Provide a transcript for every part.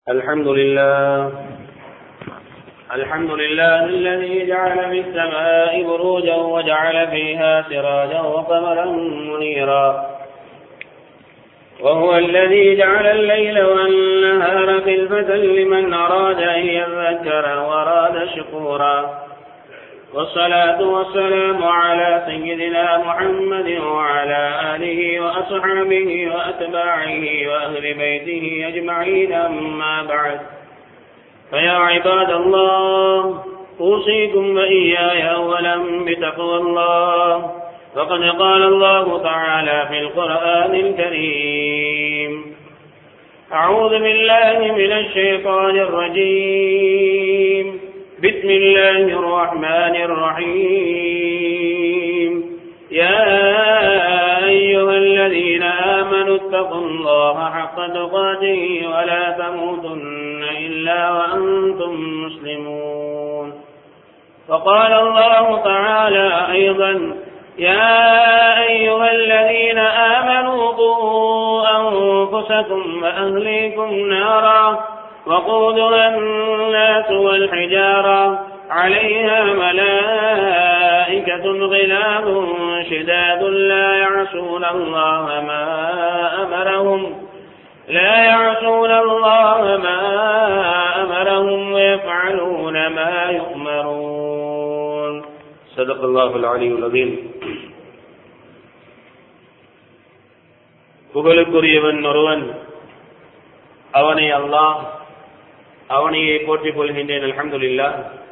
الحمد لله الحمد لله الذي جعل في السماء بروجا وجعل فيها سراجا وقمرا منيرا وهو الذي جعل الليل والنهار خلفة لمن أراد أن يذكر وأراد شكورا والصلاة والسلام على سيدنا محمد وعلى آله وأصحابه وأتباعه وأهل بيته أجمعين أما بعد فيا عباد الله أوصيكم وإياي أولا بتقوى الله فقد قال الله تعالى في القرآن الكريم أعوذ بالله من الشيطان الرجيم بسم الله الرحمن الرحيم يا أيها الذين آمنوا اتقوا الله حق تقاته ولا تموتن إلا وأنتم مسلمون وقال الله تعالى أيضا يا أيها الذين آمنوا قوا أنفسكم وأهليكم نارا وقودها الناس والحجارة عليها ملائكة غلاب شداد لا يعصون الله ما أمرهم لا يعصون الله ما أمرهم ويفعلون ما يؤمرون صدق الله العلي العظيم புகழுக்குரியவன் ஒருவன் அவனை அல்லாஹ் அவனையே போற்றிக் கொள்கின்றேன் அலமதுல்லா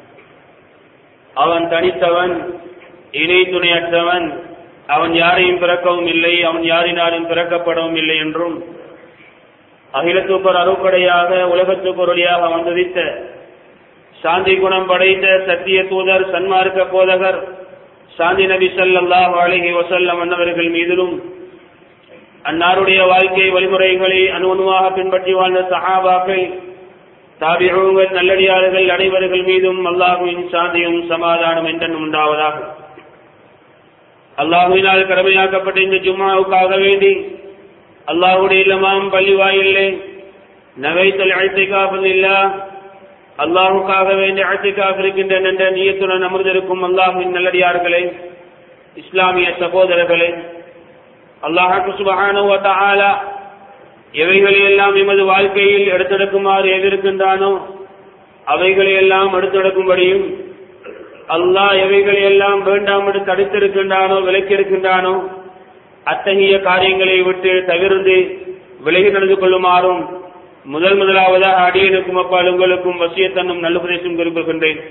அவன் தனித்தவன் இணை துணையற்றவன் அவன் யாரையும் பிறக்கவும் இல்லை அவன் யாரினாலும் பிறக்கப்படவும் இல்லை என்றும் அகிலத்துக்கர் அருக்கடையாக உலகத்துக்கு ஒருளியாக வந்துதித்த சாந்தி குணம் படைத்த சத்திய தூதர் சன்மார்க்க போதகர் சாந்தி நபி சல்லாஹ் அழகி வசல்லம் அன்னவர்கள் மீதிலும் அன்னாருடைய வாழ்க்கை வழிமுறைகளை அணுவணுவாக பின்பற்றி வாழ்ந்த சஹாபாக்கள் தாபிகள் நல்லடியார்கள் அனைவர்கள் மீதும் அல்லாஹுவின் சாந்தியும் சமாதானம் என்றும் உண்டாவதாக அல்லாஹுவினால் கடமையாக்கப்பட்ட இந்த ஜும்மாவுக்காக வேண்டி அல்லாஹுடைய இல்லமாம் பள்ளி வாயில்லை நகைத்தல் அழைத்தை காப்பதில்லா அல்லாஹுக்காக வேண்டி அழைத்தைக்காக இருக்கின்ற என்ற நீயத்துடன் அமர்ந்திருக்கும் அல்லாஹுவின் நல்லடியார்களே இஸ்லாமிய சகோதரர்களே அல்லாஹாக்கு சுபகான எவைகளை எல்லாம் எமது வாழ்க்கையில் எடுத்தெடுக்குமாறு எதிர்க்கின்றானோ அவைகளை எல்லாம் எடுத்தெடுக்கும்படியும் அல்லாஹ் எவைகளை எல்லாம் வேண்டாம் என்று தடுத்திருக்கின்றானோ விலக்கியிருக்கின்றானோ அத்தகைய காரியங்களை விட்டு தவிர்ந்து விலகி நடந்து கொள்ளுமாறும் முதல் முதலாவதாக அடியனுக்கும் அப்பால் உங்களுக்கும் வசியத்தன்னும் நல்லுபதேசம் விரும்புகின்றேன்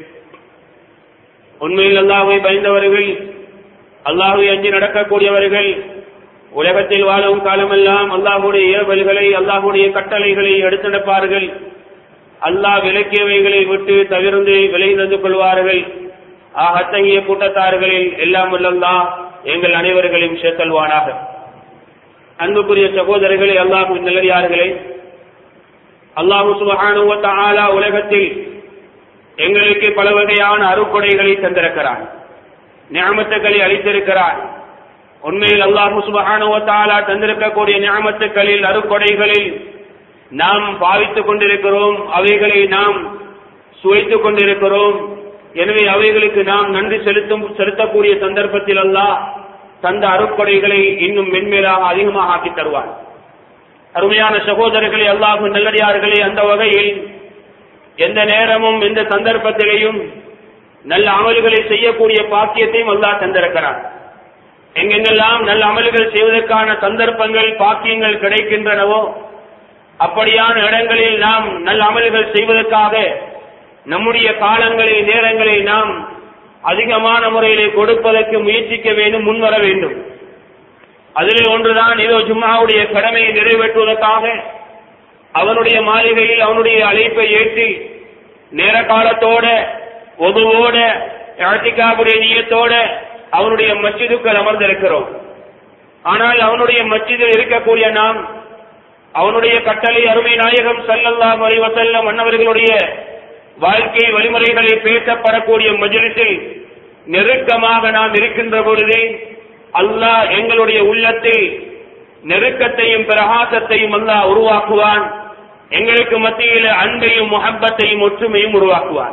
உண்மையில் அல்லாஹை பயந்தவர்கள் அல்லாஹை அஞ்சு நடக்கக்கூடியவர்கள் உலகத்தில் வாழும் காலமெல்லாம் அல்லாஹுடைய ஏவல்களை அல்லாஹுடைய கட்டளைகளை எடுத்து நடப்பார்கள் அல்லாஹ் விலக்கியவைகளை விட்டு தவிர்ந்து விலை தந்து கொள்வார்கள் அத்தகைய கூட்டத்தார்களில் எல்லாம் வல்லல்லா எங்கள் அனைவர்களையும் சேர்த்தல்வானாக அன்புக்குரிய சகோதரர்களே அல்லாஹு நிலையார்களே அல்லாஹு சுபகானுவத்தாலா உலகத்தில் எங்களுக்கு பல வகையான அருக்கொடைகளை தந்திருக்கிறான் ஞாபகத்துக்களை அளித்திருக்கிறான் உண்மையில் அல்லாஹு சுபகானுவத்தாலா தந்திருக்கக்கூடிய ஞாபகத்துக்களில் அருக்கொடைகளில் நாம் பாவித்துக் கொண்டிருக்கிறோம் அவைகளை நாம் சுவைத்துக் கொண்டிருக்கிறோம் எனவே அவைகளுக்கு நாம் நன்றி செலுத்தும் செலுத்தக்கூடிய சந்தர்ப்பத்தில் அல்லாஹ் தந்த அருக்கொடைகளை இன்னும் மென்மேலாக அதிகமாக ஆக்கி தருவார் அருமையான சகோதரர்களை அல்லாஹு நல்லடியார்களே அந்த வகையில் எந்த நேரமும் எந்த சந்தர்ப்பத்திலையும் நல்ல அமல்களை செய்யக்கூடிய பாக்கியத்தையும் அல்லாஹ் தந்திருக்கிறார் எங்கெங்கெல்லாம் நல்ல அமல்கள் செய்வதற்கான சந்தர்ப்பங்கள் பாக்கியங்கள் கிடைக்கின்றனவோ அப்படியான இடங்களில் நாம் நல்ல அமல்கள் செய்வதற்காக நம்முடைய காலங்களை நேரங்களை நாம் அதிகமான முறையிலே கொடுப்பதற்கு முயற்சிக்க வேண்டும் முன்வர வேண்டும் அதில் ஒன்றுதான் ஏதோ ஜும்மாவுடைய கடமையை நிறைவேற்றுவதற்காக அவனுடைய மாளிகையில் அவனுடைய அழைப்பை ஏற்றி நேர காலத்தோட ஒதுவோட இழத்திக்காவுடைய நீயத்தோட அவனுடைய மச்சிதுக்கள் அமர்ந்திருக்கிறோம் ஆனால் அவனுடைய மச்சிதில் இருக்கக்கூடிய நாம் அவனுடைய கட்டளை அருமை நாயகம் சல்லல்லா வசல்லம் அன்னவர்களுடைய வாழ்க்கை வழிமுறைகளை பேசப்படக்கூடிய மஜிலிசில் நெருக்கமாக நாம் இருக்கின்ற பொழுதே அல்லாஹ் எங்களுடைய உள்ளத்தில் நெருக்கத்தையும் பிரகாசத்தையும் அல்லாஹ் உருவாக்குவான் எங்களுக்கு மத்தியில் அன்பையும் முகப்பத்தையும் ஒற்றுமையும் உருவாக்குவார்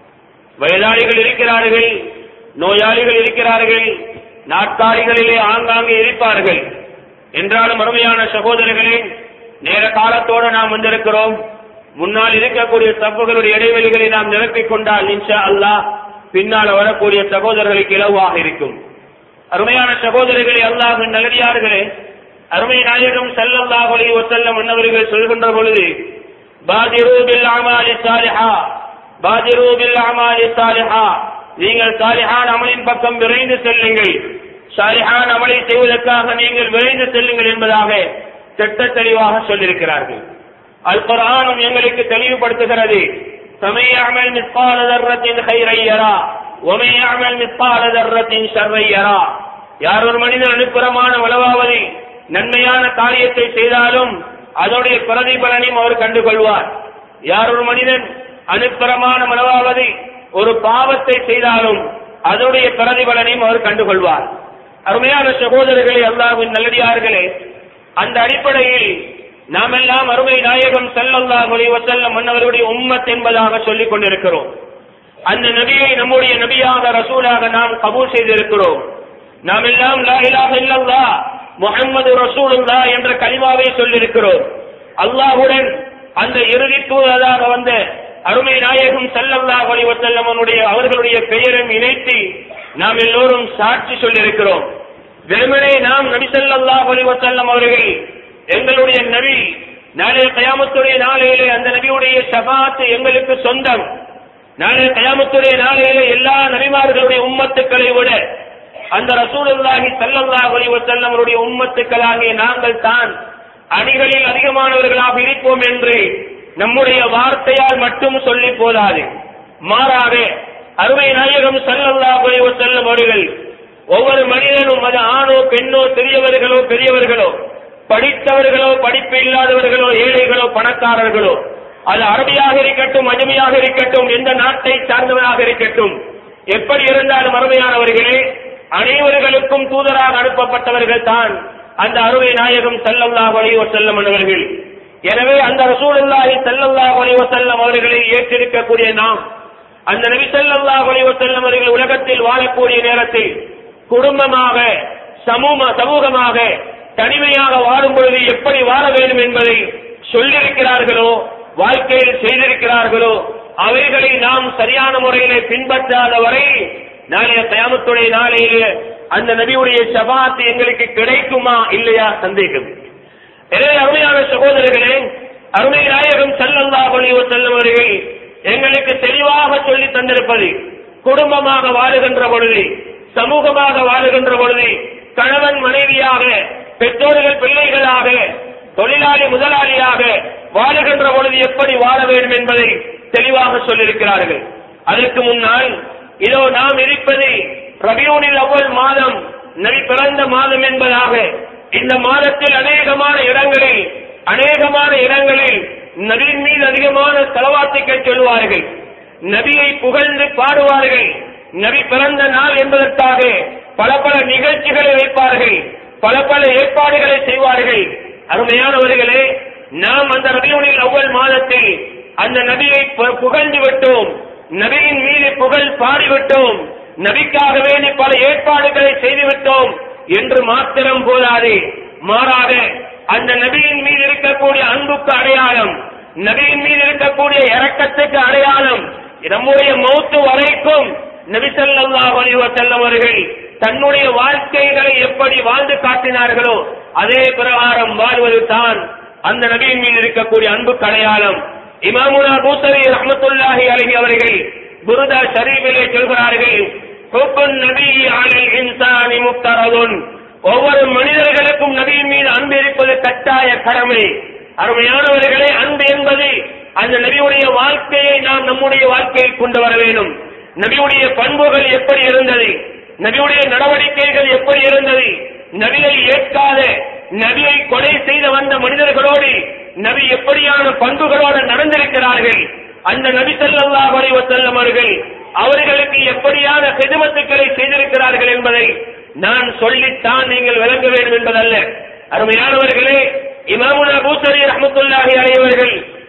வயதாளிகள் இருக்கிறார்கள் நோயாளிகள் இருக்கிறார்கள் நாற்காலிகளிலே ஆங்காங்கே இருப்பார்கள் என்றாலும் அருமையான சகோதரர்களே நேர காலத்தோடு நாம் வந்திருக்கிறோம் முன்னால் இருக்கக்கூடிய தப்புகளுடைய இடைவெளிகளை நாம் நிரப்பிக் கொண்டால் இன்ஷா அல்லாஹ் பின்னால் வரக்கூடிய சகோதரர்களுக்கு இலவாக இருக்கும் அருமையான சகோதரர்களே அல்லாஹ் நல்லடியார்களே அருமை நாயகம் ஸல்லல்லாஹு அலைஹி வஸல்லம் அன்னவர்கள் சொல்கின்ற பொழுது பாதிரு பில் அமாலி சாலிஹா பாதிரு பில் அமாலி சாலிஹா நீங்கள் சாலிஹான் அமலின் பக்கம் விரைந்து செல்லுங்கள் சாலிஹான் அமலை செய்வதற்காக நீங்கள் விரைந்து செல்லுங்கள் என்பதாக திட்ட தெளிவாக சொல்லியிருக்கிறார்கள் அல் குர்ஆனும் எங்களுக்கு தெளிவுபடுத்துகிறது فمن يعمل مثقال ذرة خيرا يرى ومن يعمل مثقال ذرة شرا يرى யார் ஒரு மனிதன் அனுப்புறமான உளவாவது நன்மையான காரியத்தை செய்தாலும் அதோடைய பிரதிபலனையும் அவர் கண்டுகொள்வார் யார் ஒரு மனிதன் அனுப்புறமான உளவாவது ஒரு பாவத்தை செய்தாலும் அதோடைய பிரதிபலனையும் அவர் கண்டுகொள்வார் அருமையான சகோதரர்களே அல்லாஹ்வின் நல்லடியார்களே அந்த அடிப்படையில் நாம் எல்லாம் அருமை நாயகம் ஸல்லல்லாஹு அலைஹி வஸல்லம் மன்னவருடைய உம்மத் என்பதாக சொல்லிக் கொண்டிருக்கிறோம் அந்த நபியை நம்முடைய நபியாக ரசூலாக நாம் கபூல் செய்திருக்கிறோம் நாம் எல்லாம் லா இலாஹ இல்லல்லாஹ் முஹம்மது ரசூலுல்லாஹ் என்ற கலிமாவை சொல்லியிருக்கிறோம் அல்லாஹ்வுடன் அந்த இறுதி தூதராக வந்த அருமை நாயகம் ஸல்லல்லாஹு அலைஹி வஸல்லம் அவருடைய அவர்களுடைய பெயரும் இணைத்து நாம் எல்லோரும் சாட்சி சொல்லியிருக்கிறோம் வெறுமனே நாம் நபி ஸல்லல்லாஹு அலைஹி வஸல்லம் அவர்கள் எங்களுடைய நபி நாளைய கயாமத்துடைய நாளையிலே அந்த நபியுடைய ஷபாத் எங்களுக்கு சொந்தம் நாளைய கயாமத்துடைய நாளையிலே எல்லா நபிமார்களுடைய உம்மத்துக்களை விட அந்த ரசூலுல்லாஹி ஸல்லல்லாஹு அலைஹி வஸல்லம் அவருடைய உம்மத்துக்களாகிய நாங்கள் தான் அணிகளில் அதிகமானவர்களாக இருப்போம் என்று நம்முடைய வார்த்தையால் மட்டும் சொல்லி போதாது மாறாக அருமை நாயகம் ஸல்லல்லாஹு அலைஹி வஸல்லம் அவர்கள் ஒவ்வொரு மனிதனும் அது ஆணோ பெண்ணோ சிறியவர்களோ பெரியவர்களோ படித்தவர்களோ படிப்பு இல்லாதவர்களோ ஏழைகளோ பணக்காரர்களோ அது அரபியாக இருக்கட்டும் அஜமியாக இருக்கட்டும் எந்த நாட்டை சார்ந்தவராக இருக்கட்டும் எப்படி இருந்தாலும் அருமையானவர்களே அனைவர்களுக்கும் தூதராக அனுப்பப்பட்டவர்கள் தான் அந்த அருமை நாயகம் ஸல்லல்லாஹு அலைஹி வஸல்லம் அவர்கள் எனவே அந்த ரசூலுல்லாஹி ஸல்லல்லாஹு அலைஹி வஸல்லம் அவர்களை ஏற்றிருக்கக்கூடிய நாம் அந்த நபி ஸல்லல்லாஹு அலைஹி வஸல்லம் அவர்கள் உலகத்தில் வாழக்கூடிய நேரத்தில் குடும்பமாக சமூக சமூகமாக தனிமையாக வாழும் பொழுது எப்படி வாழ வேண்டும் என்பதை சொல்லியிருக்கிறார்களோ வாழ்க்கையில் செய்திருக்கிறார்களோ அவைகளை நாம் சரியான முறையிலே பின்பற்றாத வரை நாளைய கயாமத்துடைய நாளையிலே அந்த நபியுடைய சபாத்து எங்களுக்கு கிடைக்குமா இல்லையா சந்தேகம் எனவே அருமையான சகோதரர்களே அருமை நாயகம் ஸல்லல்லாஹு அலைஹி வஸல்லம் அவர்கள் எங்களுக்கு தெளிவாக சொல்லி தந்திருப்பது குடும்பமாக வாழுகின்ற பொழுது சமூகமாக வாழுகின்ற பொழுது கணவன் மனைவியாக பெற்றோர்கள் பிள்ளைகளாக தொழிலாளி முதலாளியாக வாழுகின்ற பொழுது எப்படி வாழ வேண்டும் என்பதை தெளிவாக சொல்லியிருக்கிறார்கள் அதற்கு முன்னால் இதோ நாம் இருப்பது ரபியூனில் அவ்வள் மாதம் நபி பிறந்த மாதம் என்பதாக இந்த மாதத்தில் அநேகமான இடங்களில் அநேகமான இடங்களில் நபியின் மீது அதிகமான செலவாத்துக்கள் சொல்வார்கள் நபியை புகழ்ந்து பாடுவார்கள் நபி பிறந்த நாள் என்பதற்காக பல பல நிகழ்ச்சிகளை வைப்பார்கள் பல பல ஏற்பாடுகளை செய்வார்கள் அருமையானவர்களே நாம் அந்த ரபியூனில் அவ்வள் மாதத்தில் அந்த நபியை பு- புகழ்ந்து விட்டோம் நபியின் மீது புகழ் பாடிவிட்டோம் நபிக்காக வேண்டி பல ஏற்பாடுகளை செய்துவிட்டோம் என்று மாத்திரம் போதாது மாறாக அந்த நபியின் மீது இருக்கக்கூடிய அன்புக்கு அடையாளம் நபியின் மீது இருக்கக்கூடிய இரக்கத்துக்கு அடையாளம் நம்முடைய மௌத்து வரைக்கும் நபி ஸல்லல்லாஹு அலைஹி வஸல்லம் அவர்கள் தன்னுடைய வாழ்க்கைகளை எப்படி வாழ்ந்து காட்டினார்களோ அதே பிரகாரம் வாழ்வது தான் அந்த நபியின் மீது இருக்கக்கூடிய அன்புக்கு அடையாளம் இமாமுனா பூசரி ரஹ்மத்துல்லாஹி அலைஹி அவர்கள் புருதா ஷரீஃபிலே சொல்கிறார்கள் ஹுப்புன் நபி அலல் இன்சானி முஃப்தரதுன் ஒவ்வொரு மனிதர்களுக்கும் நபியின் மீது அன்பு இருப்பது கட்டாய கடமை அருமையானவர்களே அன்பு என்பது அந்த நபியுடைய வாழ்க்கையை நாம் நம்முடைய வாழ்க்கையில் கொண்டு வர வேண்டும் நபியுடைய பண்புகள் எப்படி இருந்தது நபியுடைய நடவடிக்கைகள் எப்படி இருந்தது நபியை ஏற்காத நபியை கொலை செய்து வந்த மனிதர்களோடு நபி எப்படியான பண்புகளோடு நடந்திருக்கிறார்கள் அந்த நபி ஸல்லல்லாஹு அலைஹி வஸல்லம் அவர்கள் அவர்களுக்கு எப்படியான ஹிதமத்துக்களை செய்திருக்கிறார்கள் என்பதை நான் சொல்லித்தான் நீங்கள் விளங்க வேண்டும் என்பதல்ல அருமையானவர்களே இமாமுனா பூசரி ரஹ்மத்துல்லாஹி அலைஹி அவர்கள்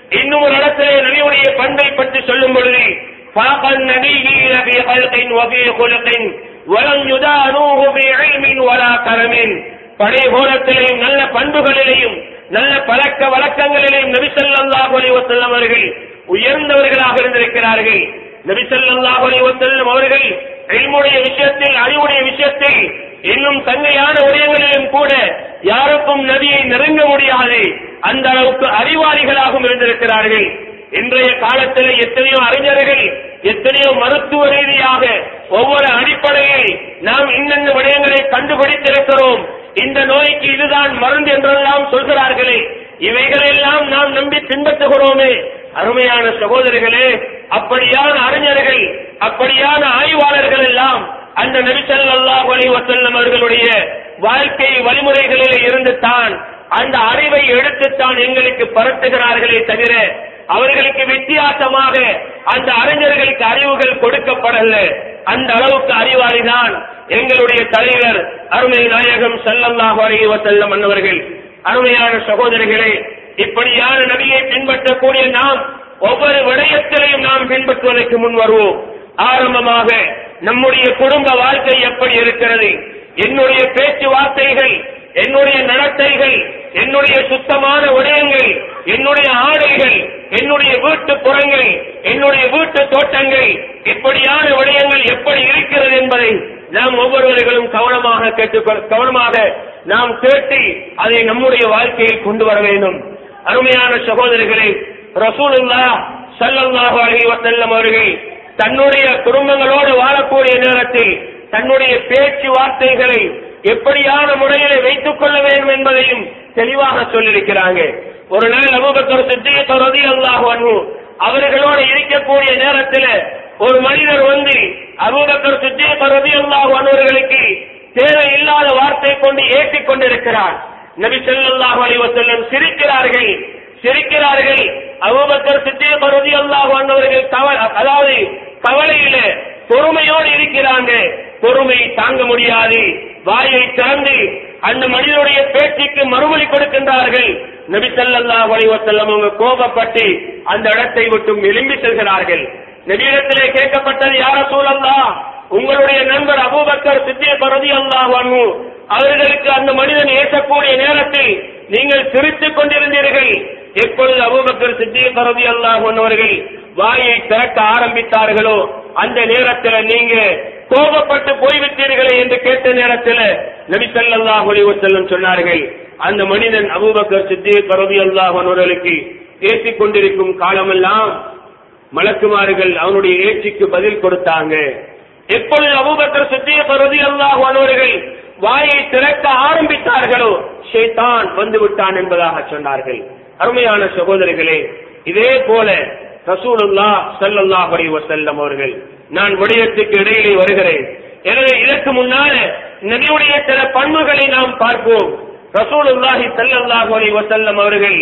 இன்னும் ஒரு இடத்திலே நபியுடைய பண்பை பற்றி சொல்லும் பொழுது فاق النبيين في خلق وفي خلق ولم يدانوه في علم ولا كرم படைகோலத்திலேயும் நல்ல பண்புகளிலேயும் நல்ல பழக்க வழக்கங்களிலேயும் நபி ஸல்லல்லாஹு அலைஹி வஸல்லம் அவர்கள் உயர்ந்தவர்களாக இருந்திருக்கிறார்கள் நபி ஸல்லல்லாஹு அலைஹி வஸல்லம் அவர்கள் இல்முடைய விஷயத்தில் அறிவுடைய விஷயத்தில் இன்னும் தங்கையான விடயங்களிலும் கூட யாருக்கும் நபியை நெருங்க முடியாது அந்த அளவுக்கு அறிவாளிகளாகவும் இருந்திருக்கிறார்கள் இன்றைய காலத்தில் எத்தனையோ அறிஞர்கள் எத்தனையோ மருத்துவ ரீதியாக ஒவ்வொரு அடிப்படையில் நாம் இன்னென்ன விடயங்களை கண்டுபிடித்திருக்கிறோம் இந்த நோய்க்கு இதுதான் மருந்து என்றெல்லாம் சொல்கிறார்களே இவைகளெல்லாம் நாம் நம்பி பின்பற்றுகிறோமே அருமையான சகோதரர்களே அப்படியான அறிஞர்கள் அப்படியான ஆய்வாளர்கள் எல்லாம் அந்த நபிசல்லாஹு அலைஹி வஸல்லம் அவர்களுடைய வாழ்க்கை வழிமுறைகளில் இருந்து தான் அந்த அறிவை எடுத்துத்தான் எங்களுக்கு பரத்துகிறார்களே தவிர அவர்களுக்கு வித்தியாசமாக அந்த அறிஞர்களுக்கு அறிவுகள் கொடுக்கப்படல அந்த அளவுக்கு அறிவாளிதான் எங்களுடைய தலைவர் அருமை நாயகம் ஸல்லல்லாஹு அலைஹி வஸல்லம் அன்னவர்கள் அருமையான சகோதரிகளே இப்படியான நபியை பின்பற்றக்கூடிய நாம் ஒவ்வொரு விடயத்திலையும் நாம் பின்பற்றுவதற்கு முன் வருவோம் ஆரம்பமாக நம்முடைய குடும்ப வாழ்க்கை எப்படி இருக்கிறது என்னுடைய பேச்சுவார்த்தைகள் என்னுடைய நடத்தைகள் என்னுடைய சுத்தமான விடயங்கள் என்னுடைய ஆடைகள் என்னுடைய வீட்டு புறங்கள் என்னுடைய வீட்டு தோட்டங்கள் இப்படியான விடயங்கள் எப்படி இருக்கிறது என்பதை நாம் ஒவ்வொருவர்களும் கவனமாக கேட்டு கவனமாக நாம் கேட்டு அதை நம்முடைய வாழ்க்கையில் கொண்டு வர வேண்டும் அருமையான சகோதரிகளே ரசூலுல்லா ஸல்லல்லாஹு அலைஹி வஸல்லம் அவர்கள் தன்னுடைய குடும்பங்களோடு வாழக்கூடிய நேரத்தில் தன்னுடைய பேச்சு வார்த்தைகளை எப்படியான முறையிலே வைத்துக் கொள்ள வேண்டும் என்பதையும் தெளிவாக சொல்லியிருக்கிறாங்க ஒரு நாள் அபூபக்கர் சித்திக் ரலியல்லாஹு அன்ஹு அவர்களோடு இருக்கக்கூடிய நேரத்தில் ஒரு மனிதர் வந்து அபூபக்கர் சித்திக் ரலியல்லாஹு அன்ஹு அவர்களுக்கு தேவையில்லாத வார்த்தை கொண்டு ஏற்றிக் கொண்டிருக்கிறார் நபி ஸல்லல்லாஹு அலைஹி வஸல்லம் சிரிக்கிறார்கள் சிரிக்கிறார்கள் அபூபக்கர் சித்திக் ரலியல்லாஹு அன்ஹு அவர்கள் கவ- அதாவது கவலையில பொறுமையோடு இருக்கிறாங்க பொறுமை தாங்க முடியாது வாயை திறந்து அந்த மனிதனுடைய பேச்சுக்கு மறுமொழி கொடுக்கின்றார்கள் நபி ஸல்லல்லாஹு அலைஹி வஸல்லம் அவங்க கோபப்பட்டு அந்த இடத்தை விட்டு எழும்பி செல்கிறார்கள் நபியிடத்திலே கேட்கப்பட்டது யார சூழல்லா உங்களுடைய நண்பர் அபூபக்கர் சித்திக் ரலியல்லாஹு அன்ஹு அவர்களுக்கு அந்த மனிதன் ஏசக்கூடிய நேரத்தில் நீங்கள் சிரித்துக் கொண்டிருந்தீர்கள் எப்பொழுது அபூபக்கர் சித்திக் ரலியல்லாஹு அன்ஹு அவர்கள் வாயை திறக்க ஆரம்பித்தார்களோ அந்த நேரத்தில் நீங்க கோபப்பட்டு போய்விட்டீர்களே என்று கேட்ட நேரத்தில் நபி ஸல்லல்லாஹு அலைஹி வஸல்லம் சொன்னார்கள் அந்த மனிதன் அபூபக்கர் சித்திக் ரலியல்லாஹு அன்ஹு அவர்களுக்கு பேசிக் கொண்டிருக்கும் காலமெல்லாம் மலக்குமார்கள் அவனுடைய ஏற்றிக்கு பதில் கொடுத்தாங்க எப்பொழுது அபூபக்கர் சித்திக் ரலியல்லாஹு அன்ஹு அவர்கள் வாயை திறக்க ஆரம்பித்தார்களோ ஷைத்தான் வந்து விட்டான் என்பதாக சொன்னார்கள் அருமையான சகோதரிகளே இதே போல ரசூலுல்லா ஸல்லல்லாஹு அலைஹி வஸல்லம் அவர்கள் நான் விடயத்துக்கு இடையிலே வருகிறேன் எனவே இதற்கு முன்னால நபியுடைய சில பண்புகளை நாம் பார்ப்போம் ரசூலுல்லாஹி ஸல்லல்லாஹு அலைஹி வஸல்லம் அவர்கள்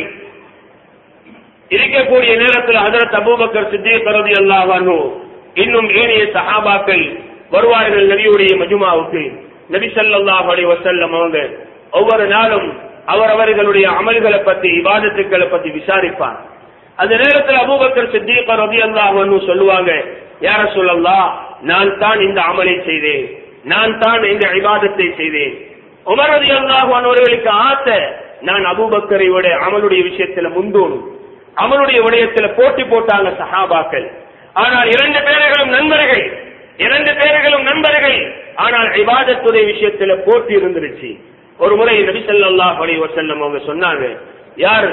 இருக்கக்கூடிய நேரத்தில் ஹஜரத் அபூபக்கர் சித்திக் ரலியல்லாஹு அன்ஹு இன்னும் ஏனைய சஹாபாக்கள் வருவார்கள் நபியுடைய மஜ்மாவுக்கு நபி ஸல்லல்லாஹு அலைஹி வஸல்லம் அவங்க ஒவ்வொரு நாளும் அவரவர்களுடைய அமல்களை பத்தி இபாதத்துக்களை பத்தி விசாரிப்பார் அந்த நேரத்தில் அபூபக்கர் சித்திக் ரலியல்லாஹு அன்ஹு சொல்லுவாங்க யார சொல்லல்லா நான் தான் இந்த அமலை செய்தேன் நான் தான் இந்த இபாதத்தை செய்தேன் உமர் ரலியல்லாஹு அன்ஹு அவர்களுக்கு ஆசை நான் அபூபக்கரை விட அமலுடைய விஷயத்துல முந்தோணும் அமலுடைய விடயத்துல போட்டி போட்டாங்க சஹாபாக்கள் ஆனால் இரண்டு பேர்களும் நண்பர்கள் இரண்டு பேர்களும் நண்பர்கள் ஆனால் இபாதத்துடைய விஷயத்துல போட்டி இருந்துருச்சு ஒரு முறை நபி ஸல்லல்லாஹு அலைஹி வஸல்லம் அவங்க சொன்னாங்க யார்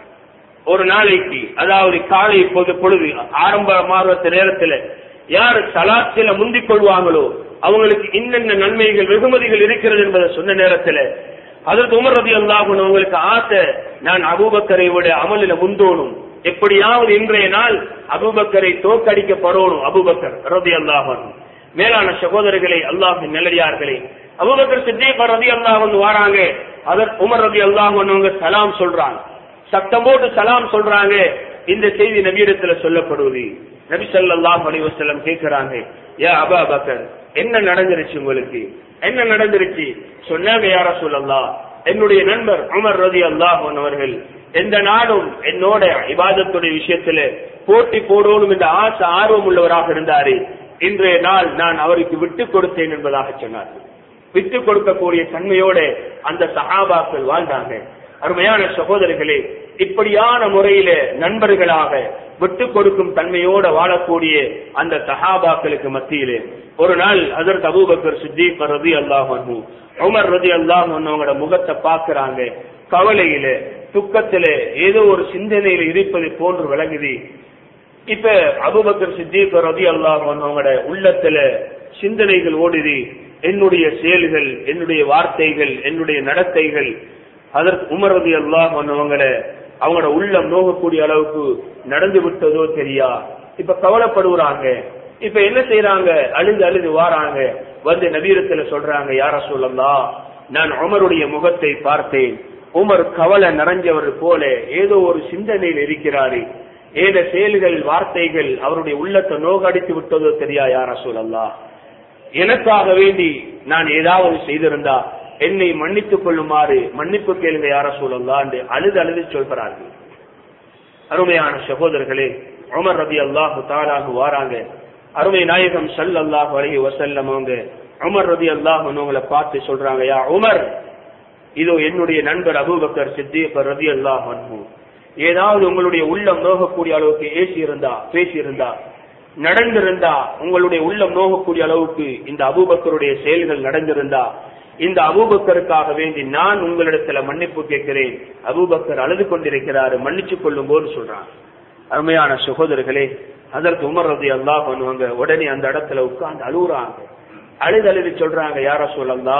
ஒரு நாளைக்கு அதாவது காலை பொது பொழுது ஆரம்பமாகிற நேரத்துல யார் சலாத்தில முந்திக் கொள்வாங்களோ அவங்களுக்கு இன்னென்ன நன்மைகள் வெகுமதிகள் இருக்கிறது என்பதை சொன்ன நேரத்துல அதற்கு உமர் ரதி அல்லாஹும் உங்களுக்கு ஆசை நான் அபூபக்கரை விட அமலில முந்தோணும் எப்படியாவது இன்றைய நாள் அபூபக்கரை தோக்கடிக்கப்படணும் அபூபக்கர் ரதி அல்லாஹன் மேலான சகோதரர்களே அல்லாஹின் நல்லடியார்களே அபூபக்கர் சித்திக் ரதி அல்லாஹன் வாராங்க அதற்கு உமர் ரதி அல்லாஹன் அவங்க சலாம் சொல்றாங்க சத்தம் போட்டு சலாம் சொல்றாங்க இந்த செய்தி நபியிடத்துல சொல்லப்படுவது நபி ஸல்லல்லாஹு அலைஹி வஸல்லம் கேக்குறாங்க யா அபா பக்கர் என்ன நடந்துருச்சு உங்களுக்கு என்ன நடந்துருச்சு சொன்னாங்க யார சொல்லல்லா என்னுடைய நண்பர் உமர் ரதி அல்லாஹ் அவர்கள் எந்த நாளும் என்னோட இபாதத்துடைய விஷயத்துல போட்டி போடணும் என்ற ஆசை ஆர்வம் உள்ளவராக இருந்தாரு இன்றைய நாள் நான் அவருக்கு விட்டு கொடுத்தேன் என்பதாக சொன்னார் விட்டு கொடுக்கக்கூடிய தன்மையோட அந்த சஹாபாக்கள் வாழ்ந்தாங்க அருமையான சகோதரர்களே இப்படியான முறையில நண்பர்களாக விட்டு கொடுக்கும் தன்மையோட வாழக்கூடிய அந்த சஹாபாக்களுக்கு மத்தியிலே ஒரு நாள் அதற்கு அபூபக்கர் சித்திக் ரதி அல்லாஹ் உமர் ரதி அல்லாஹ் அவங்களோட முகத்தை பாக்குறாங்க கவலையில துக்கத்தில ஏதோ ஒரு சிந்தனையில இருப்பது போன்று விளங்குது இப்ப அபுபக்கர் சித்திக் ரதி அல்லாஹ் அவங்களோட உள்ளத்துல சிந்தனைகள் ஓடுது என்னுடைய செயல்கள் என்னுடைய வார்த்தைகள் என்னுடைய நடத்தைகள் அதற்கு உமர் ரதி அல்லாஹ் அவங்கள அவங்களோட உள்ளம் நோகக்கூடிய அளவுக்கு நடந்து விட்டதோ தெரியா இப்ப கவலைப்படுறாங்க இப்ப என்ன செய்யறாங்க அழுது அழுது வாராங்க வந்து நவீனத்துல சொல்றாங்க யார சொல்லலாம் நான் உமருடைய முகத்தை பார்த்தேன் உமர் கவலை நிறைஞ்சவர் போல ஏதோ ஒரு சிந்தனையில் இருக்கிறாரு ஏத செயல்கள் வார்த்தைகள் அவருடைய உள்ளத்தை நோகடித்து விட்டதோ தெரியா யார சொல்லலாம் எனக்காக வேண்டி நான் ஏதாவது செய்திருந்தா என்னை மன்னித்துக் கொள்ளுமாறு மன்னிப்பு கேளுங்க யார சொல்லலாம் என்று அழுது அழுது சொல்கிறார்கள் அருமையான சகோதரர்களே உமர் ரபி அல்லாஹு தாலாக வாராங்க அருமை நாயகம் சல் அல்லாஹ் அலஹி வசல்லம் அவங்க உமர் ரபி அல்லாஹ் அவங்களை பார்த்து சொல்றாங்க யா உமர் இதோ என்னுடைய நண்பர் அபூபக்கர் சித்திக் ரபி அல்லாஹ் ஏதாவது உங்களுடைய உள்ளம் நோகக்கூடிய அளவுக்கு ஏசி இருந்தா பேசி இருந்தா நடந்திருந்தா உங்களுடைய உள்ளம் நோகக்கூடிய அளவுக்கு இந்த அபூபக்கருடைய செயல்கள் நடந்திருந்தா இந்த அபூபக்கருக்காக வேண்டி நான் உங்களிடத்துல மன்னிப்பு கேட்கிறேன் அபூபக்கர் அழுது கொண்டிருக்கிறாரு மன்னிச்சு கொள்ளும் போது சொல்றான் அருமையான சகோதரர்களே அதற்கு உமர் ரதி அல்லாஹ் பண்ணுவாங்க உடனே அந்த இடத்துல உட்கார்ந்து அழுகுறாங்க அழுது அழுது சொல்றாங்க யார சொல்லந்தா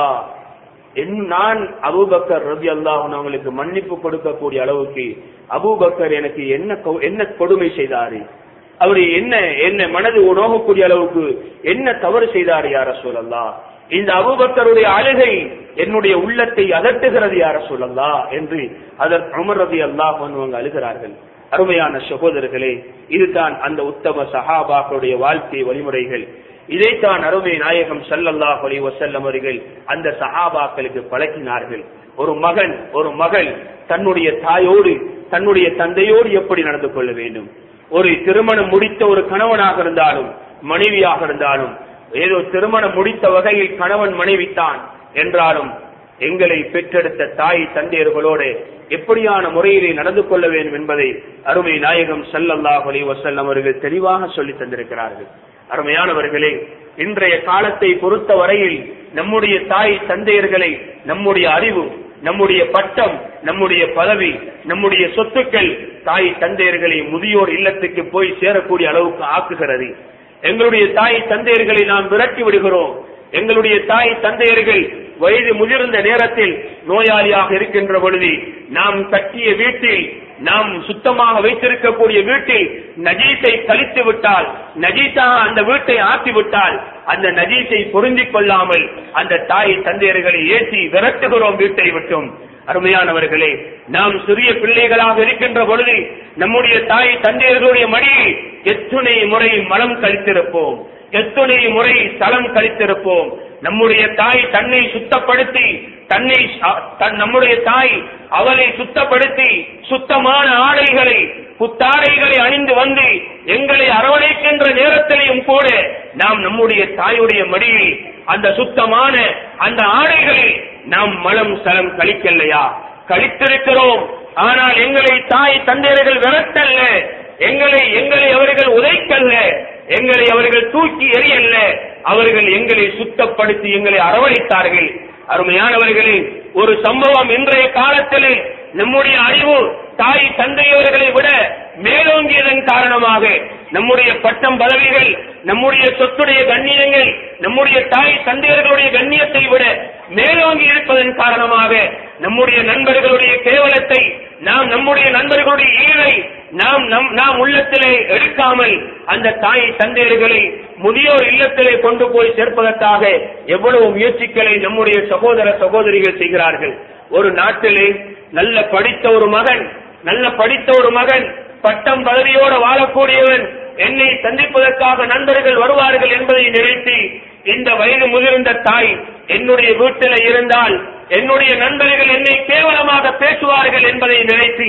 நான் அபூபக்கர் ரதி அல்லாஹ் அவங்களுக்கு மன்னிப்பு கொடுக்கக்கூடிய அளவுக்கு அபூபக்கர் எனக்கு என்ன என்ன கொடுமை செய்தாரு அவரு என்ன என்ன மனது நோகக்கூடிய அளவுக்கு என்ன தவறு செய்தார் யார சொல்லலாம் இந்த அபுபக்கருடைய அழுகை என்னுடைய உள்ளத்தை அதட்டுகிறது யார சொல்லலா என்று அதற்கு அமர் ரதி அல்லாஹ் அவங்க அழுகிறார்கள் அருமையான சகோதரர்களே இதுதான் அந்த உத்தம சஹாபாக்களுடைய வாழ்க்கை வழிமுறைகள் இதைத்தான் அருமை நாயகம் சல்லல்லாஹ் அலி வசல்லம் அவர்கள் அந்த சஹாபாக்களுக்கு பழக்கினார்கள் ஒரு மகன் ஒரு மகள் தன்னுடைய தாயோடு தன்னுடைய தந்தையோடு எப்படி நடந்து கொள்ள வேண்டும் ஒரு திருமணம் முடித்த ஒரு கணவனாக இருந்தாலும் மனைவியாக இருந்தாலும் ஏதோ திருமணம் முடித்த வகையில் கணவன் மனைவித்தான் என்றாலும் எங்களை பெற்றெடுத்த தாய் தந்தையர்களோடு எப்படியான முறையிலே நடந்து கொள்ள வேண்டும் என்பதை அருமை நாயகம் சல்லல்லாஹ் அலி வசல்லம் அவர்கள் தெளிவாக சொல்லி தந்திருக்கிறார்கள் அருமையானவர்களே இன்றைய காலத்தை பொறுத்த வரையில் நம்முடைய தாய் தந்தையர்களை நம்முடைய அறிவு நம்முடைய பட்டம் நம்முடைய பதவி நம்முடைய சொத்துக்கள் தாய் தந்தையர்களை முதியோர் இல்லத்துக்கு போய் சேரக்கூடிய அளவுக்கு ஆக்குகிறது எங்களுடைய தாய் தந்தையர்களை நாம் விரட்டி விடுகிறோம் எங்களுடைய தாய் தந்தையர்கள் வயது முதிர்ந்த நேரத்தில் நோயாளியாக இருக்கின்ற பொழுது நாம் கட்டிய வீட்டில் நாம் சுத்தமாக வைத்திருக்கக்கூடிய வீட்டில் நஜீஸை கழித்து விட்டால் நஜீஸாக அந்த வீட்டை ஆக்கி விட்டால் அந்த நஜீஸை பொருந்திக் கொள்ளாமல் அந்த தாய் தந்தையர்களை ஏசி விரட்டுகிறோம் வீட்டை விட்டும் அருமையானவர்களே நாம் சிறிய பிள்ளைகளாக இருக்கின்ற பொழுது நம்முடைய தாய் தந்தையர்களுடைய மடியில் எத்துணை முறை மலம் கழித்திருப்போம் எத்துணை முறை தளம் கழித்திருப்போம் நம்முடைய தாய் தன்னை சுத்தப்படுத்தி தன்னை நம்முடைய தாய் அவளை சுத்தப்படுத்தி சுத்தமான ஆடைகளை புத்தாடைகளை அணிந்து வந்து எங்களை அரவணைக்கின்ற நேரத்திலையும் கூட நாம் நம்முடைய தாயுடைய மடியில் அந்த சுத்தமான அந்த ஆடைகளில் நாம் மலம் சலம் கழிக்கலையா கழித்திருக்கிறோம் ஆனால் எங்களை தாய் தந்தையர்கள் விரட்டல்ல எங்களை எங்களை அவர்கள் உதைக்கல்ல எங்களை அவர்கள் தூக்கி எறியல்ல அவர்கள் எங்களை சுத்தப்படுத்தி எங்களை அரவணைத்தார்கள் அருமையானவர்களே ஒரு சம்பவம் இன்றைய காலத்தில் நம்முடைய அறிவு தாய் தந்தையவர்களை விட மேலோங்கியதன் காரணமாக நம்முடைய பட்டம் பதவிகள் நம்முடைய சொத்துடைய கண்ணியங்கள் நம்முடைய தாய் தந்தையர்களுடைய கண்ணியத்தை விட மேலோங்கி இருப்பதன் காரணமாக நம்முடைய நண்பர்களுடைய கேவலத்தை நாம் நம்முடைய நண்பர்களுடைய ஈவை நாம் நம் நாம் உள்ளத்திலே எடுக்காமல் அந்த தாய் தந்தையர்களை முதியோர் இல்லத்திலே கொண்டு போய் சேர்ப்பதற்காக எவ்வளவு முயற்சிகளை நம்முடைய சகோதர சகோதரிகள் செய்கிறார்கள் ஒரு நாட்டிலே நல்ல படித்த ஒரு மகன் நல்ல படித்த ஒரு மகன் பட்டம் பதவியோடு வாழக்கூடியவன் என்னை சந்திப்பதற்காக நண்பர்கள் வருவார்கள் என்பதை நினைத்து இந்த வயது முதிர்ந்த தாய் என்னுடைய வீட்டில் இருந்தால் என்னுடைய நண்பர்கள் என்னை கேவலமாக பேசுவார்கள் என்பதை நினைத்து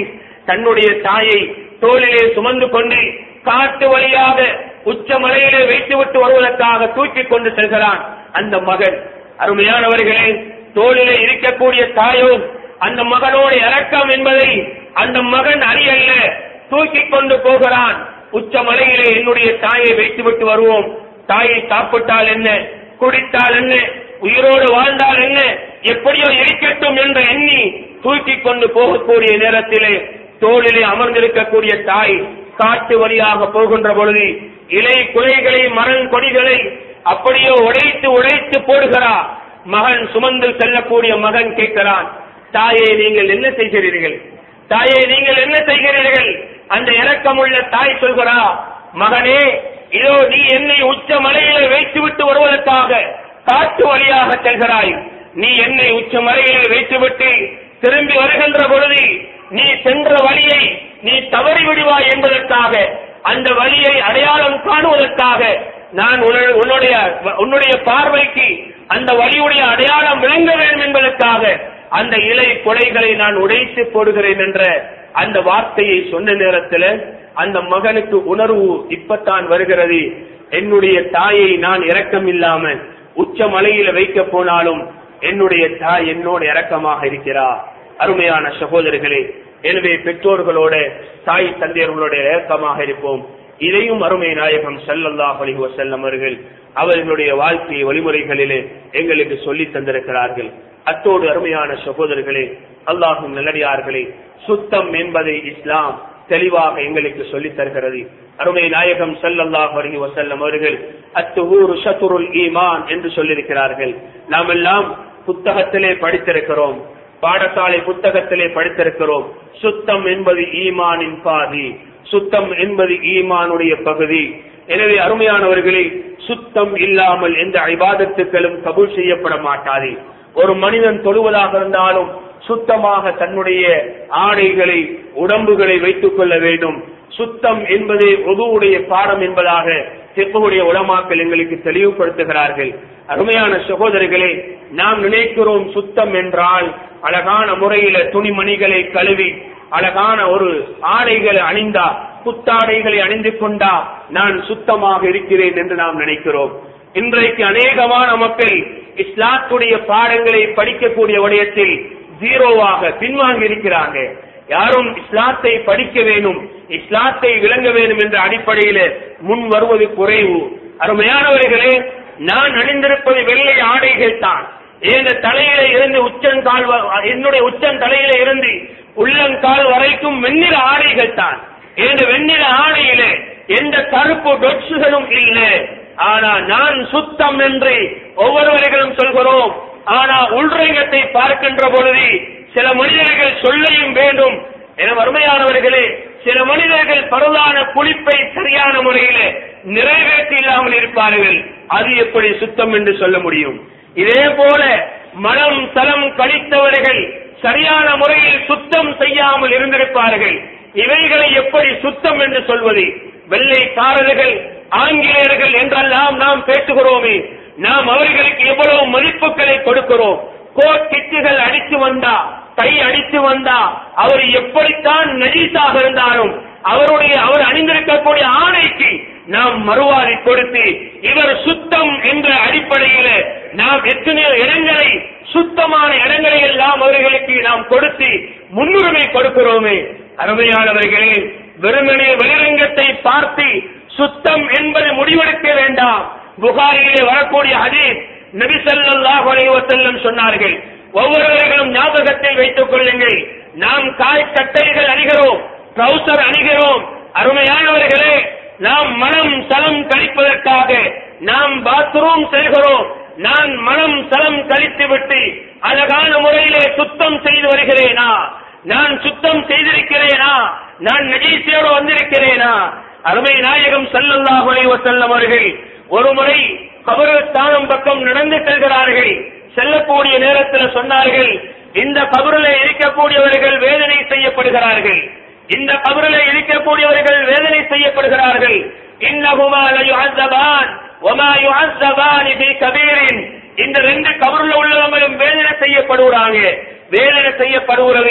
தன்னுடைய தாயை தோளிலே சுமந்து கொண்டு காட்டு வழியாக உச்ச மலையிலே வைத்துவிட்டு வருவதற்காக தூக்கி கொண்டு செல்கிறான் அந்த மகன் அருமையானவர்களே தோளிலே இருக்கக்கூடிய தாயோ அந்த மகனோட இறக்கம் என்பதை அந்த மகன் அறியல்ல தூக்கி கொண்டு போகிறான் உச்ச மலையிலே என்னுடைய தாயை வைத்துவிட்டு வருவோம் தாயை சாப்பிட்டால் என்ன குடித்தால் என்ன உயிரோடு வாழ்ந்தால் என்ன எப்படியோ இருக்கட்டும் என்று எண்ணி தூக்கி கொண்டு போகக்கூடிய நேரத்திலே தோளிலே அமர்ந்திருக்கக்கூடிய தாய் காட்டு வழியாக போகின்ற பொழுது இலை குலைகளை மரம் கொடிகளை அப்படியே உடைத்து உடைத்து போடுகிறார் மகன் சுமந்து செல்லக்கூடிய மகன் கேட்கிறான் தாயே நீங்கள் என்ன செய்கிறீர்கள் தாயே நீங்கள் என்ன செய்கிறீர்கள் அந்த இரக்கமுள்ள தாய் சொல்கிறா மகனே இதோ நீ என்னை உச்ச மலையில வைத்துவிட்டு வருவதற்காக காட்டு வழியாக செல்கிறாய் நீ என்னை உச்ச மலையில வைத்துவிட்டு திரும்பி வருகின்ற பொழுது நீ சென்ற வழியை நீ தவறி விடுவாய் என்பதற்காக அந்த வழியை அடையாளம் காணுவதற்காக நான் உன்ன- உன்னுடைய உன்னுடைய பார்வைக்கு அந்த வழியுடைய அடையாளம் விளங்க வேண்டும் என்பதற்காக அந்த இலை கொலைகளை நான் உடைத்து போடுகிறேன் என்ற அந்த வார்த்தையை சொன்ன நேரத்தில் அந்த மகனுக்கு உணர்வு இப்பத்தான் வருகிறது என்னுடைய தாயை நான் இரக்கம் இல்லாம உச்ச மலையில வைக்க போனாலும் என்னுடைய தாய் என்னோட இரக்கமாக இருக்கிறார் அருமையான சகோதரர்களே எனவே பெற்றோர்களோட தாய் தந்தையர்களோட இரக்கமாக இருப்போம் இதையும் அருமை நாயகம் ஸல்லல்லாஹு அலைஹி வஸல்லம் அவர்கள் அவர்களுடைய வாழ்க்கை வழிமுறைகளிலே எங்களுக்கு சொல்லித் தந்திருக்கிறார்கள் அத்தோடு அருமையான சகோதரர்களே அல்லாஹும் நல்லடியார்களே சுத்தம் என்பதை இஸ்லாம் தெளிவாக எங்களுக்கு சொல்லித் தருகிறது அருமை நாயகம் ஸல்லல்லாஹு அலைஹி வஸல்லம் அவர்கள் அத்துஹூரு ஷத்ருல் ஈமான் என்று சொல்லியிருக்கிறார்கள் நாம் எல்லாம் புத்தகத்திலே படித்திருக்கிறோம் பாடசாலை புத்தகத்திலே படித்திருக்கிறோம் சுத்தம் என்பது ஈமானின் பாதி சுத்தம் என்பது ஈமானுடைய பகுதி எனவே அருமையானவர்களே சுத்தம் இல்லாமல் எந்த ஐபாதத்துக்களும் கபூல் செய்யப்பட மாட்டாது ஒரு மனிதன் தொழுவதாக இருந்தாலும் சுத்தமாக தன்னுடைய ஆடைகளை உடம்புகளை வைத்துக் கொள்ள வேண்டும் சுத்தம் என்பது உதுவுடைய பாடம் என்பதாக செப்புடைய உலமாக்கள் எங்களுக்கு தெளிவுபடுத்துகிறார்கள் அருமையான சகோதரிகளே நாம் நினைக்கிறோம் சுத்தம் என்றால் அழகான முறையில துணிமணிகளை கழுவி அழகான ஒரு ஆடைகளை அணிந்தா புத்தாடைகளை அணிந்து கொண்டா நான் சுத்தமாக இருக்கிறேன் என்று நாம் நினைக்கிறோம் இன்றைக்கு அநேகமான மக்கள் இஸ்லாத்துடைய பாடங்களை படிக்கக்கூடிய விடயத்தில் ஜீரோவாக பின்வாங்கி இருக்கிறாங்க யாரும் இஸ்லாத்தை படிக்க வேணும் இஸ்லாத்தை விளங்க வேண்டும் என்ற அடிப்படையில முன் வருவது குறைவு அருமையானவர்களே நான் அணிந்திருப்பது வெள்ளை ஆடைகள் தான் என் தலையில இருந்து உச்சங்கால் வ- என்னுடைய உச்சன் தலையில இருந்து உள்ளங்கால் வரைக்கும் வெண்ணிற ஆடைகள் தான் என் வெண்ணிற ஆடையில எந்த கருப்பு டொட்ஸுகளும் இல்லை ஆனா நான் சுத்தம் என்று ஒவ்வொருவர்களும் சொல்கிறோம் ஆனா உள்ரங்கத்தை பார்க்கின்ற பொழுது சில மனிதர்கள் சொல்லையும் வேண்டும் என வறுமையானவர்களே சில மனிதர்கள் பரவான குளிப்பை சரியான முறையில நிறைவேற்றி இல்லாமல் இருப்பார்கள் அது எப்படி சுத்தம் என்று சொல்ல முடியும் இதே போல மனம் தலம் கழித்தவர்கள் சரியான முறையில் சுத்தம் செய்யாமல் இருந்திருப்பார்கள் இவைகளை எப்படி சுத்தம் என்று சொல்வது வெள்ளைக்காரர்கள் ஆங்கிலேயர்கள் என்றெல்லாம் நாம் பேசுகிறோமே நாம் அவர்களுக்கு எவ்வளவு மதிப்புகளை கொடுக்கிறோம் கோட் கிட்டுகள் அடித்து வந்தா கை அடித்து வந்தா அவர் எப்படித்தான் நஜீஸாக இருந்தாலும் அவருடைய அவர் அணிந்திருக்கக்கூடிய ஆணைக்கு நாம் மறுவாதி கொடுத்து இவர் சுத்தம் என்ற அடிப்படையில நாம் எத்தனையோ இடங்களை சுத்தமான இடங்களை எல்லாம் அவர்களுக்கு நாம் கொடுத்து முன்னுரிமை கொடுக்கிறோமே அருமையானவர்களே வெறுமனே வெளிரங்கத்தை பார்த்து சுத்தம் என்பது முடிவெடுக்க வேண்டாம் புகாரிலே வரக்கூடிய ஹதீஸ் நபி ஸல்லல்லாஹு அலைஹி வஸல்லம் சொன்னார்கள் ஒவ்வொருவர்களும் ஞாபகத்தில் வைத்துக் கொள்ளுங்கள் நாம் காய் சட்டைகள் அணிகிறோம் ட்ரௌசர் அணிகிறோம் அருமையானவர்களே நாம் மனம் சலம் கழிப்பதற்காக நாம் பாத்ரூம் செல்கிறோம் நான் மனம் சலம் கழித்து விட்டு அழகான முறையிலே சுத்தம் செய்து வருகிறேனா நான் சுத்தம் செய்திருக்கிறேனா நான் நஜீசியோடு வந்திருக்கிறேனா அருமை நாயகம் ஸல்லல்லாஹு அலைஹி வஸல்லம் அவர்கள் ஒரு முறை கபரஸ்தானம் பக்கம் நடந்து செல்கிறார்கள் செல்லக்கூடிய நேரத்தில் சொன்னார்கள் இந்த கபரில் இருக்கக்கூடியவர்கள் வேதனை செய்யப்படுகிறார்கள் இந்த கபரில் இருக்கக்கூடியவர்கள் வேதனை செய்யப்படுகிறார்கள் இன்னஹுமா லயுஅஸ்ஸபான் வமா யுஅஸ்ஸபான் ஃபீ கபீரின் இந்த ரெண்டு கபருல உள்ளவங்களும் வேதனை செய்யப்படுகிறாங்க வேதனை செய்யப்படுகிறது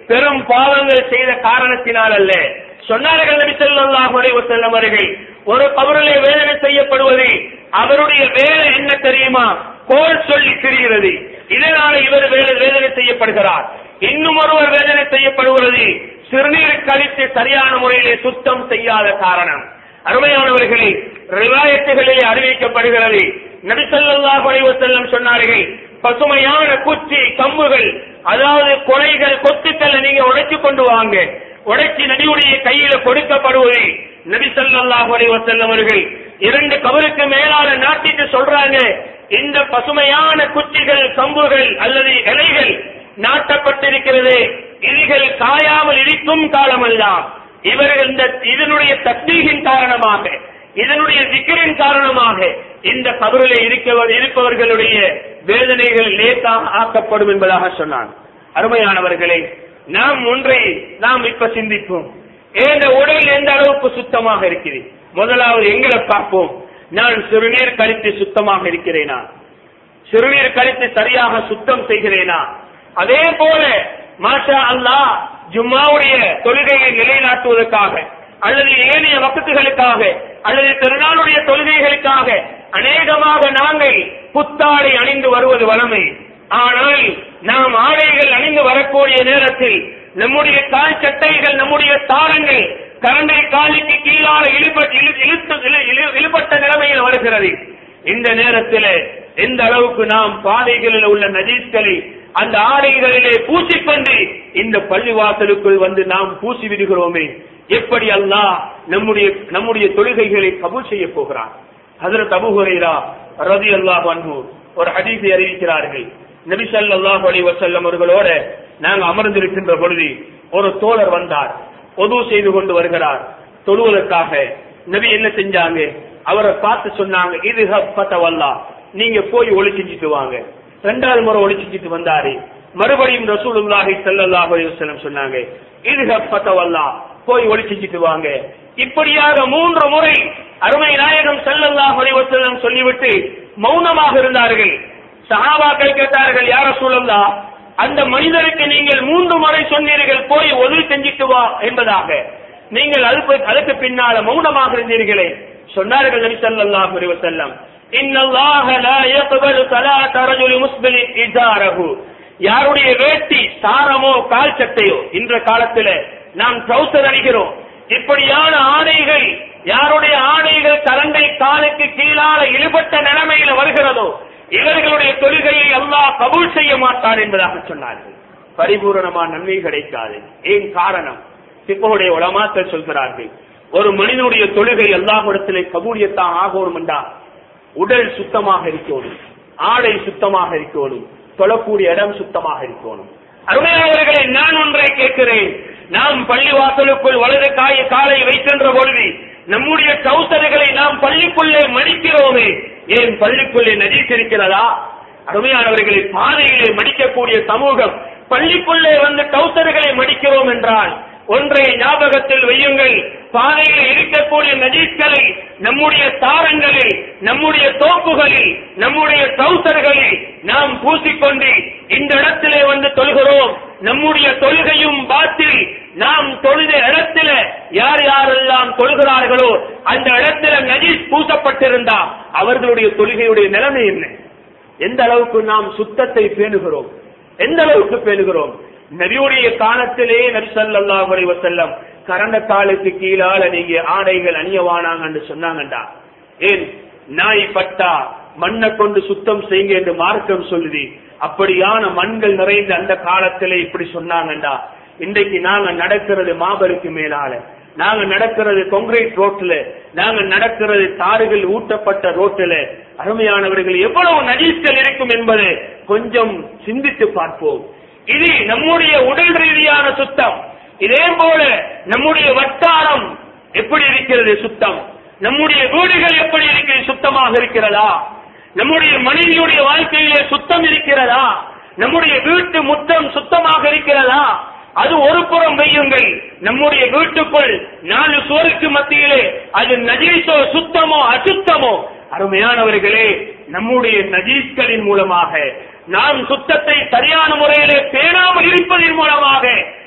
பெரும் பாவங்கள் செய்த காரணத்தினால் அல்ல சொன்னார்கள் நபி ஸல்லல்லாஹு அலைஹி வஸல்லம் அவர்கள் ஒரு கபரிலே வேதனை செய்யப்படுவது அவருடைய வேலை என்ன தெரியுமா கோல் சொல்லி திரிகிறது இதனால இவர் வேலை- வேதனை செய்யப்படுகிறார் இன்னும் ஒருவர் வேதனை செய்யப்படுகிறது சிறுநீர் கழித்து சரியான முறையிலே சுத்தம் செய்யாத காரணம் அருமையானவர்களே ரிவாயத்துகளிலே அறிவிக்கப்படுகிறது நபிசல்லாஹு அலைஹி வஸல்லம் சொன்னார்கள் பசுமையான குச்சி கம்புகள் அதாவது கொலைகள் கொத்துக்களை நீங்க உடைச்சு கொண்டு வாங்க உடைச்சி நபியுடைய கையில கொடுக்கப்படுவது நபி ஸல்லல்லாஹு அலைஹி வஸல்லம் அவர்கள் இரண்டு கபருக்கு மேலான நாட்டிட்டு சொல்றாங்க இந்த பசுமையான குச்சிகள் கம்புகள் அல்லது இலைகள் நாட்டப்பட்டிருக்கிறது இதுகள் காயாமல் இருக்கும் காலமெல்லாம் இவர்கள் இந்த இதனுடைய தஸ்மீகின் காரணமாக இதனுடைய சிக்கரின் காரணமாக இந்த கபரிலே இருக்க இருப்பவர்களுடைய வேதனைகள் லேசாக ஆக்கப்படும் என்பதாக சொன்னான் அருமையானவர்களே நாம் ஒன்றை நாம் இப்ப சிந்திப்போம் இந்த உடல் எந்த அளவுக்கு சுத்தமாக இருக்குது முதலாவது எங்களை பார்ப்போம் நான் சிறுநீர் கழித்து சுத்தமாக இருக்கிறேனா சிறுநீர் கழித்து சரியாக சுத்தம் செய்கிறேனா அதே போல மாஷா அல்லாஹ் ஜும்மாவுடைய தொழுகையை நிலைநாட்டுவதற்காக அல்லது ஏனைய வக்கத்துகளுக்காக அல்லது திருநாளுடைய தொழுகைகளுக்காக அநேகமாக நாங்கள் புத்தாடை அணிந்து வருவது வளமை ஆனால் நாம் ஆடைகள் அணிந்து வரக்கூடிய நேரத்தில் நம்முடைய கால் சட்டைகள் நம்முடைய தாரங்கள் கரண்டை காலுக்கு கீழான இழுபட்டு இழு- இழுத்து இழு- இழு- இழுபட்ட நிலைமையில் வருகிறது இந்த நேரத்தில் எந்த அளவுக்கு நாம் பாதைகளில் உள்ள நஜீஸ்களை அந்த ஆடைகளிலே பூசிக்கொண்டு இந்த பள்ளிவாசலுக்குள் வந்து நாம் பூசி விடுகிறோமே எப்படி அல்லாஹ் நம்முடைய நம்முடைய தொழுகைகளை கபூல் செய்ய போகிறான் ஹஜரத் அபூ ஹுரைரா ரலியல்லாஹு அன்ஹு ஒரு ஹதீஸை அறிவிக்கிறார்கள் நபி ஸல்லல்லாஹு அலைஹி வஸல்லம் அவர்களோட நாங்க அமர்ந்திருக்கின்ற பொழுது ஒரு தோழர் வந்தார் ஒது செய்து கொண்டு வருகிறார் தொழுவதற்காக நபி என்ன செஞ்சாங்க அவரை பார்த்து சொன்னாங்க இது ஹப்பத்தவல்லா நீங்க போய் ஒளி செஞ்சுட்டு வாங்க ரெண்டாவது முறை ஒளி செஞ்சுட்டு வந்தாரு மறுபடியும் ரசூலுல்லாஹி ஸல்லல்லாஹு அலைஹி வஸல்லம் சொன்னாங்க இது ஹப்பத்தவல்லா போய் ஒளி செஞ்சுட்டு வாங்க இப்படியாக மூன்று முறை அருமை நாயகம் ஸல்லல்லாஹு அலைஹி வஸல்லம் சொல்லிவிட்டு மௌனமாக இருந்தார்கள் சஹாபாக்கள் கேட்டார்கள் யார சூழல்லா அந்த மனிதருக்கு நீங்கள் மூன்று முறை சொன்னீர்கள் போய் உதவி செஞ்சுட்டு வா என்பதாக நீங்கள் அதுக்கு அதுக்கு பின்னால மௌனமாக இருந்தீர்களே சொன்னார்கள் நபி ஸல்லல்லாஹு அலைஹி வஸல்லம் இன்னல்லாஹ லா யக்பலு ஸலாத ரஜுலி முஸ்பிலி இஸாரஹு யாருடைய வேட்டி சாரமோ கால் சட்டையோ இன்ற காலத்துல நாம் ட்ரௌசர் அணிகிறோம் இப்படியான ஆடைகள் யாருடைய ஆடைகள் தரண்டை காலுக்கு கீழால இழுபட்ட நிலைமையில வருகிறதோ இவர்களுடைய தொழுகையை அல்லாஹ் கபூல் செய்ய மாட்டார் என்பதாக சொன்னார்கள் பரிபூரணமான நன்மை கிடைக்காது ஏன் காரணம் சிப்பகுடைய உலமாக்கள் சொல்கிறார்கள் ஒரு மனிதனுடைய தொழுகை அல்லாஹ்விடத்திலே கபூலியத்தான் ஆகணும் என்றா உடல் சுத்தமாக இருக்கணும் ஆடை சுத்தமாக இருக்கணும் தொழக்கூடிய இடம் சுத்தமாக இருக்கணும் அருமையாளர்களை நான் ஒன்றை கேட்கிறேன் நாம் பள்ளி வாசலுக்குள் வலது காய காலை வைக்கின்ற பொழுது நம்முடைய கௌசர்களை நாம் பள்ளிக்குள்ளே மடிக்கிறோமே ஏன் பள்ளிக்குள்ளே நடித்திருக்கிறதா அருமையானவர்களை பாதையிலே மடிக்கக்கூடிய சமூகம் பள்ளிக்குள்ளே வந்து கௌசர்களை மடிக்கிறோம் என்றால் ஒன்றை ஞாபகத்தில் வையுங்கள் பாதையில் இருக்கக்கூடிய நஜீஸ்களை நம்முடைய தாரங்களில் நம்முடைய தோப்புகளில் நம்முடைய ட்ரௌசர்களில் நாம் பூசிக்கொண்டு இந்த இடத்திலே வந்து தொழுகிறோம் நம்முடைய தொழுகையும் பாத்தில் நாம் தொழுத இடத்துல யார் யாரெல்லாம் தொழுகிறார்களோ அந்த இடத்துல நஜீஸ் பூசப்பட்டிருந்தா அவர்களுடைய தொழுகையுடைய நிலைமை என்ன எந்த அளவுக்கு நாம் சுத்தத்தை பேணுகிறோம் எந்த அளவுக்கு பேணுகிறோம் நபியுடைய காலத்திலே நபி ஸல்லல்லாஹு அலைஹி வஸல்லம் கரண்ட காலுக்கு கீழால நீங்க ஆடைகள் அணியவானாங்கன்னு சொன்னாங்கண்டா ஏன் நாய் பட்டா மண்ணை கொண்டு சுத்தம் செய்யுங்க என்று மார்க்கம் சொல்லுது அப்படியான மண்கள் நிறைந்த அந்த காலத்திலே இப்படி சொன்னாங்கண்டா இன்றைக்கு நாங்க நடக்கிறது மாபருக்கு மேலால நாங்க நடக்கிறது கான்கிரீட் ரோட்ல நாங்க நடக்கிறது தாறுகள் ஊட்டப்பட்ட ரோட்ல அருமையானவர்கள் எவ்வளவு நஜீஸ்கள் இருக்கும் என்பதை கொஞ்சம் சிந்தித்து பார்ப்போம் இது நம்முடைய உடல் ரீதியான சுத்தம் இதே போல நம்முடைய வட்டாரம் எப்படி இருக்கிறது சுத்தம் நம்முடைய வீடுகள் எப்படி இருக்கிறது சுத்தமாக இருக்கிறதா நம்முடைய மனைவியுடைய வாழ்க்கையிலே சுத்தம் இருக்கிறதா நம்முடைய வீட்டு முத்தம் சுத்தமாக இருக்கிறதா அது ஒரு புறம் வையுங்கள் நம்முடைய வீட்டுக்குள் நாலு சோருக்கு மத்தியிலே அது நஜீஸோ சுத்தமோ அசுத்தமோ அருமையானவர்களே நம்முடைய நஜீஸ்களின் மூலமாக நாம் சுத்தத்தை சரியான முறையிலே பேணாமல் இருப்பதன் மூலமாக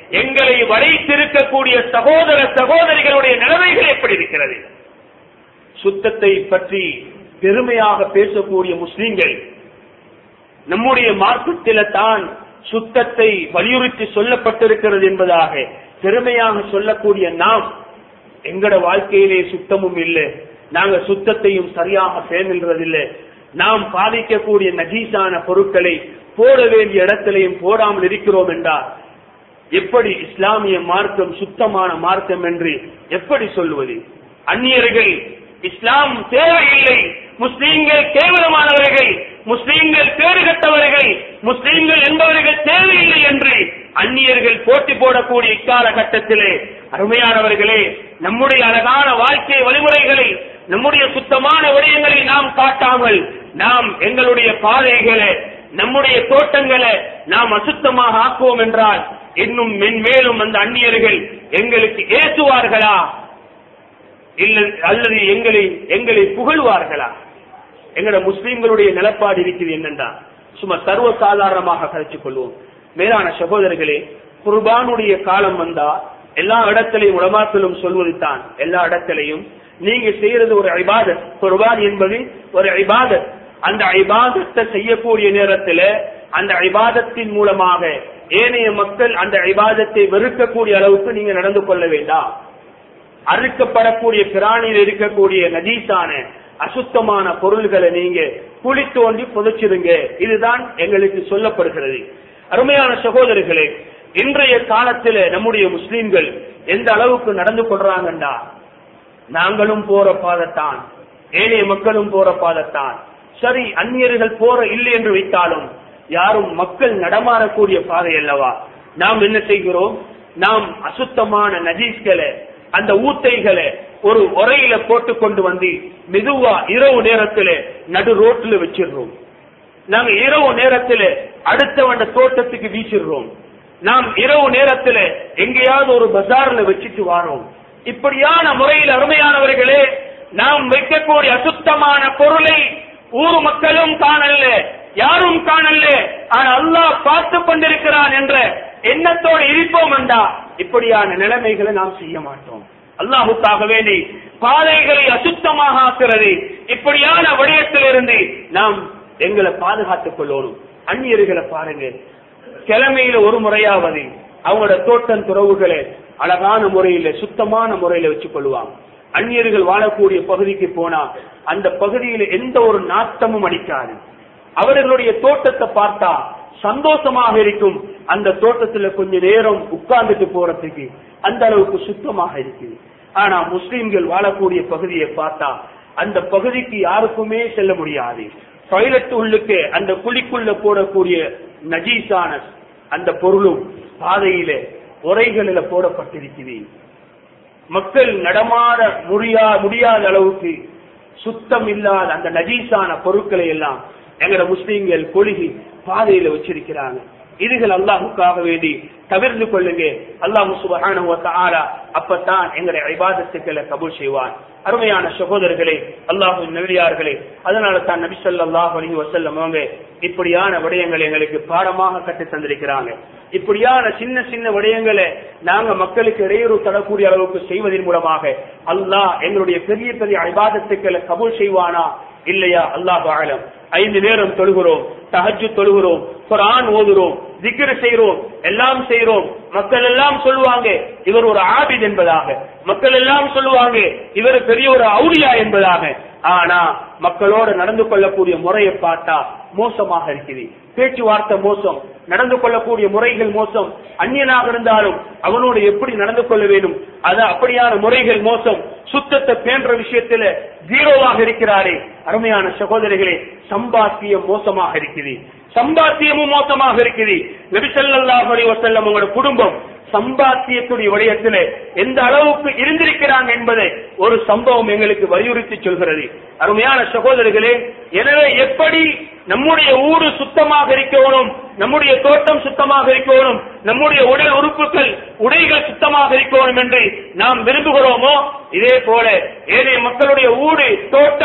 எங்களை வரைத்திருக்கக்கூடிய சகோதர சகோதரிகளுடைய நிலைமைகள் எப்படி இருக்கிறது சுத்தத்தை பற்றி பெருமையாக பேசக்கூடிய முஸ்லிம்கள் நம்முடைய மார்க்கத்தில தான் சுத்தத்தை வலியுறுத்தி சொல்லப்பட்டிருக்கிறது என்பதாக பெருமையாக சொல்லக்கூடிய நாம் எங்கட வாழ்க்கையிலே சுத்தமும் இல்லை நாங்க சுத்தத்தையும் சரியாக பேணுகிறதில்லை நாம் பாதிக்கக்கூடிய நஜீசான பொருட்களை போட வேண்டிய இடத்திலையும் போடாமல் இருக்கிறோம் என்றால் எப்படி இஸ்லாமிய மார்க்கம் சுத்தமான மார்க்கம் என்று எப்படி சொல்லுவது அந்நியர்கள் இஸ்லாம் தேவையில்லை முஸ்லீம்கள் கேவலமானவர்கள் முஸ்லீம்கள் பேறுகட்டவர்கள் முஸ்லீம்கள் என்பவர்கள் தேவையில்லை என்று அந்நியர்கள் போட்டி போடக்கூடிய இக்காலகட்டத்திலே அருமையானவர்களே நம்முடைய அழகான வாழ்க்கை வழிமுறைகளை நம்முடைய சுத்தமான விடயங்களை நாம் காட்டாமல் நாம் எங்களுடைய பாதைகளை நம்முடைய தோட்டங்களை நாம் அசுத்தமாக ஆக்குவோம் என்றால் இன்னும் மென்மேலும் அந்த அந்நியர்கள் எங்களுக்கு ஏசுவார்களா இல்லை அல்லது எங்களை எங்களை புகழ்வார்களா எங்கட முஸ்லிம்களுடைய நிலப்பாடு இருக்குது என்னென்றா சும்மா சர்வ சாதாரணமாக கழிச்சுக் கொள்வோம் மேலான சகோதரர்களே குர்பானுடைய காலம் வந்தா எல்லா இடத்திலையும் உலமாக்களும் சொல்வது தான் எல்லா இடத்திலையும் நீங்க செய்யறது ஒரு ஐபாதத் குர்பான் என்பது ஒரு ஐபாதத் அந்த ஐபாதத்தை செய்யக்கூடிய நேரத்துல அந்த ஐபாதத்தின் மூலமாக ஏனைய மக்கள் அந்த ஐபாதத்தை வெறுக்கக்கூடிய அளவுக்கு நீங்க நடந்து கொள்ள வேண்டாம் அறுக்கப்படக்கூடிய பிராணியில் இருக்கக்கூடிய நஜீசான அசுத்தமான பொருள்களை நீங்க குழி தோண்டி புதைச்சிருங்க இதுதான் எங்களுக்கு சொல்லப்படுகிறது அருமையான சகோதரர்களே இன்றைய காலத்துல நம்முடைய முஸ்லிம்கள் எந்த அளவுக்கு நடந்து கொள்றாங்கண்டா நாங்களும் போற பாதத்தான் ஏனைய மக்களும் போற பாதத்தான் சரி அந்நியர்கள் போற இல்லை என்று வைத்தாலும் யாரும் மக்கள் நடமாறக்கூடிய பாதை அல்லவா நாம் என்ன செய்கிறோம் நாம் அசுத்தமான நஜீஸ்களை அந்த ஊத்தைகளை ஒரு உரையில போட்டு கொண்டு வந்து மெதுவா இரவு நேரத்துல நடு ரோட்ல வச்சிடுறோம் நாங்க இரவு நேரத்துல அடுத்தவண்ட தோட்டத்துக்கு வீசிடுறோம் நாம் இரவு நேரத்துல எங்கேயாவது ஒரு பஜார்ல வச்சுட்டு வாரோம் இப்படியான முறையில் அருமையானவர்களே நாம் வைக்கக்கூடிய அசுத்தமான பொருளை ஊர் மக்களும் காணல யாரும் காணல ஆனா அல்லாஹ் பார்த்து கொண்டிருக்கிறான் என்ற எண்ணத்தோடு இருப்போம் என்றா இப்படியான நிலைமைகளை நாம் செய்ய மாட்டோம் அல்லாஹுக்காக வேண்டி பாதைகளை அசுத்தமாக ஆக்குறது இப்படியான விடயத்திலிருந்து நாம் எங்களை பாதுகாத்துக் கொள்ளணும் அந்நியர்களை பாருங்க கிழமையில ஒரு முறையாவது அவங்களோட தோட்டம் துறவுகளை அழகான முறையில சுத்தமான முறையில வச்சுக் கொள்வாங்க அந்நியர்கள் வாழக்கூடிய பகுதிக்கு போனா அந்த பகுதியில எந்த ஒரு நாட்டமும் அடிக்காது அவர்களுடைய தோட்டத்தை பார்த்தா சந்தோஷமாக இருக்கும் அந்த தோட்டத்துல கொஞ்ச நேரம் உட்கார்ந்துட்டு போறதுக்கு அந்த அளவுக்கு சுத்தமாக இருக்குது ஆனா முஸ்லிம்கள் வாழக்கூடிய பகுதியை பார்த்தா அந்த பகுதிக்கு யாருக்குமே செல்ல முடியாது டாய்லெட் உள்ளுக்கு அந்த குழிக்குள்ள போடக்கூடிய நஜீஸான அந்த பொருளும் பாதையில உரைகளில போடப்பட்டிருக்குது மக்கள் நடமாட முடியா முடியாத அளவுக்கு சுத்தம் இல்லாத அந்த நஜீஸான பொருட்களை எல்லாம் எங்கட முஸ்லீம்கள் கொழுகி பாதையில வச்சிருக்கிறாங்க இதுகள் அல்லாஹுக்காக வேண்டி தவிர்த்து கொள்ளுங்க அல்லாஹு சுபஹானஹு வ தஆலா அப்பதான் எங்களுடைய இபாதத்துக்களை கபூல் செய்வான் அருமையான சகோதரர்களே அல்லாஹு நபியார்களே அதனால தான் நபி ஸல்லல்லாஹு அலைஹி வஸல்லம் அவங்க இப்படியான விடயங்களை எங்களுக்கு பாடமாக கற்று தந்திருக்கிறாங்க இப்படியான சின்ன சின்ன விடயங்களை நாங்க மக்களுக்கு இடையூறு தரக்கூடிய அளவுக்கு செய்வதன் மூலமாக அல்லாஹ் எங்களுடைய பெரிய பெரிய இபாதத்துக்களை கபூல் செய்வானா இல்லையா அல்லாஹ் ஆலம் ஐந்து நேரம் தொழுகிறோம் தஹஜ்ஜு தொழுகிறோம் குர்ஆன் ஓதுறோம் திக்ர் செய்றோம் எல்லாம் செய்றோம் மக்கள் எல்லாம் சொல்லுவாங்க இவர் ஒரு ஆபித் என்பதாக மக்கள் எல்லாம் சொல்லுவாங்க இவர் பெரிய ஒரு அவுலியா என்பதாக ஆனா மக்களோட நடந்து கொள்ளக்கூடிய முறையை பார்த்தா மோசமாக இருக்குது பேச்சுவார்த்தை மோசம் நடந்து கொள்ளக்கூடிய முறைகள் மோசம் அந்நியனாக இருந்தாலும் அவனோடு எப்படி நடந்து கொள்ள வேண்டும் அது அப்படியான முறைகள் மோசம் சுத்தத்தை பேன்ற விஷயத்துல ஜீரோவாக இருக்கிறாரே அருமையான சகோதரிகளே சம்பாத்தியம் மோசமாக இருக்குது சம்பாத்தியமும் மோசமாக இருக்குது நபிசல்லாஹ் அலி வசல்லம் உங்களோட குடும்பம் சம்பாத்தியத்துடைய விடயத்திலே எந்த அளவுக்கு இருந்திருக்கிறாங்க என்பதை ஒரு சம்பவம் எங்களுக்கு வலியுறுத்தி சொல்கிறது அருமையான சகோதரர்களே எனவே எப்படி நம்முடைய ஊடு சுத்தமாக இருக்கணும் நம்முடைய தோட்டம் சுத்தமாக இருக்கணும் நம்முடைய உடல் உறுப்புகள் உடைகள் சுத்தமாக இருக்கணும் என்று நாம் விரும்புகிறோமோ இதே போல ஏனைய மக்களுடைய ஊடு தோட்டம்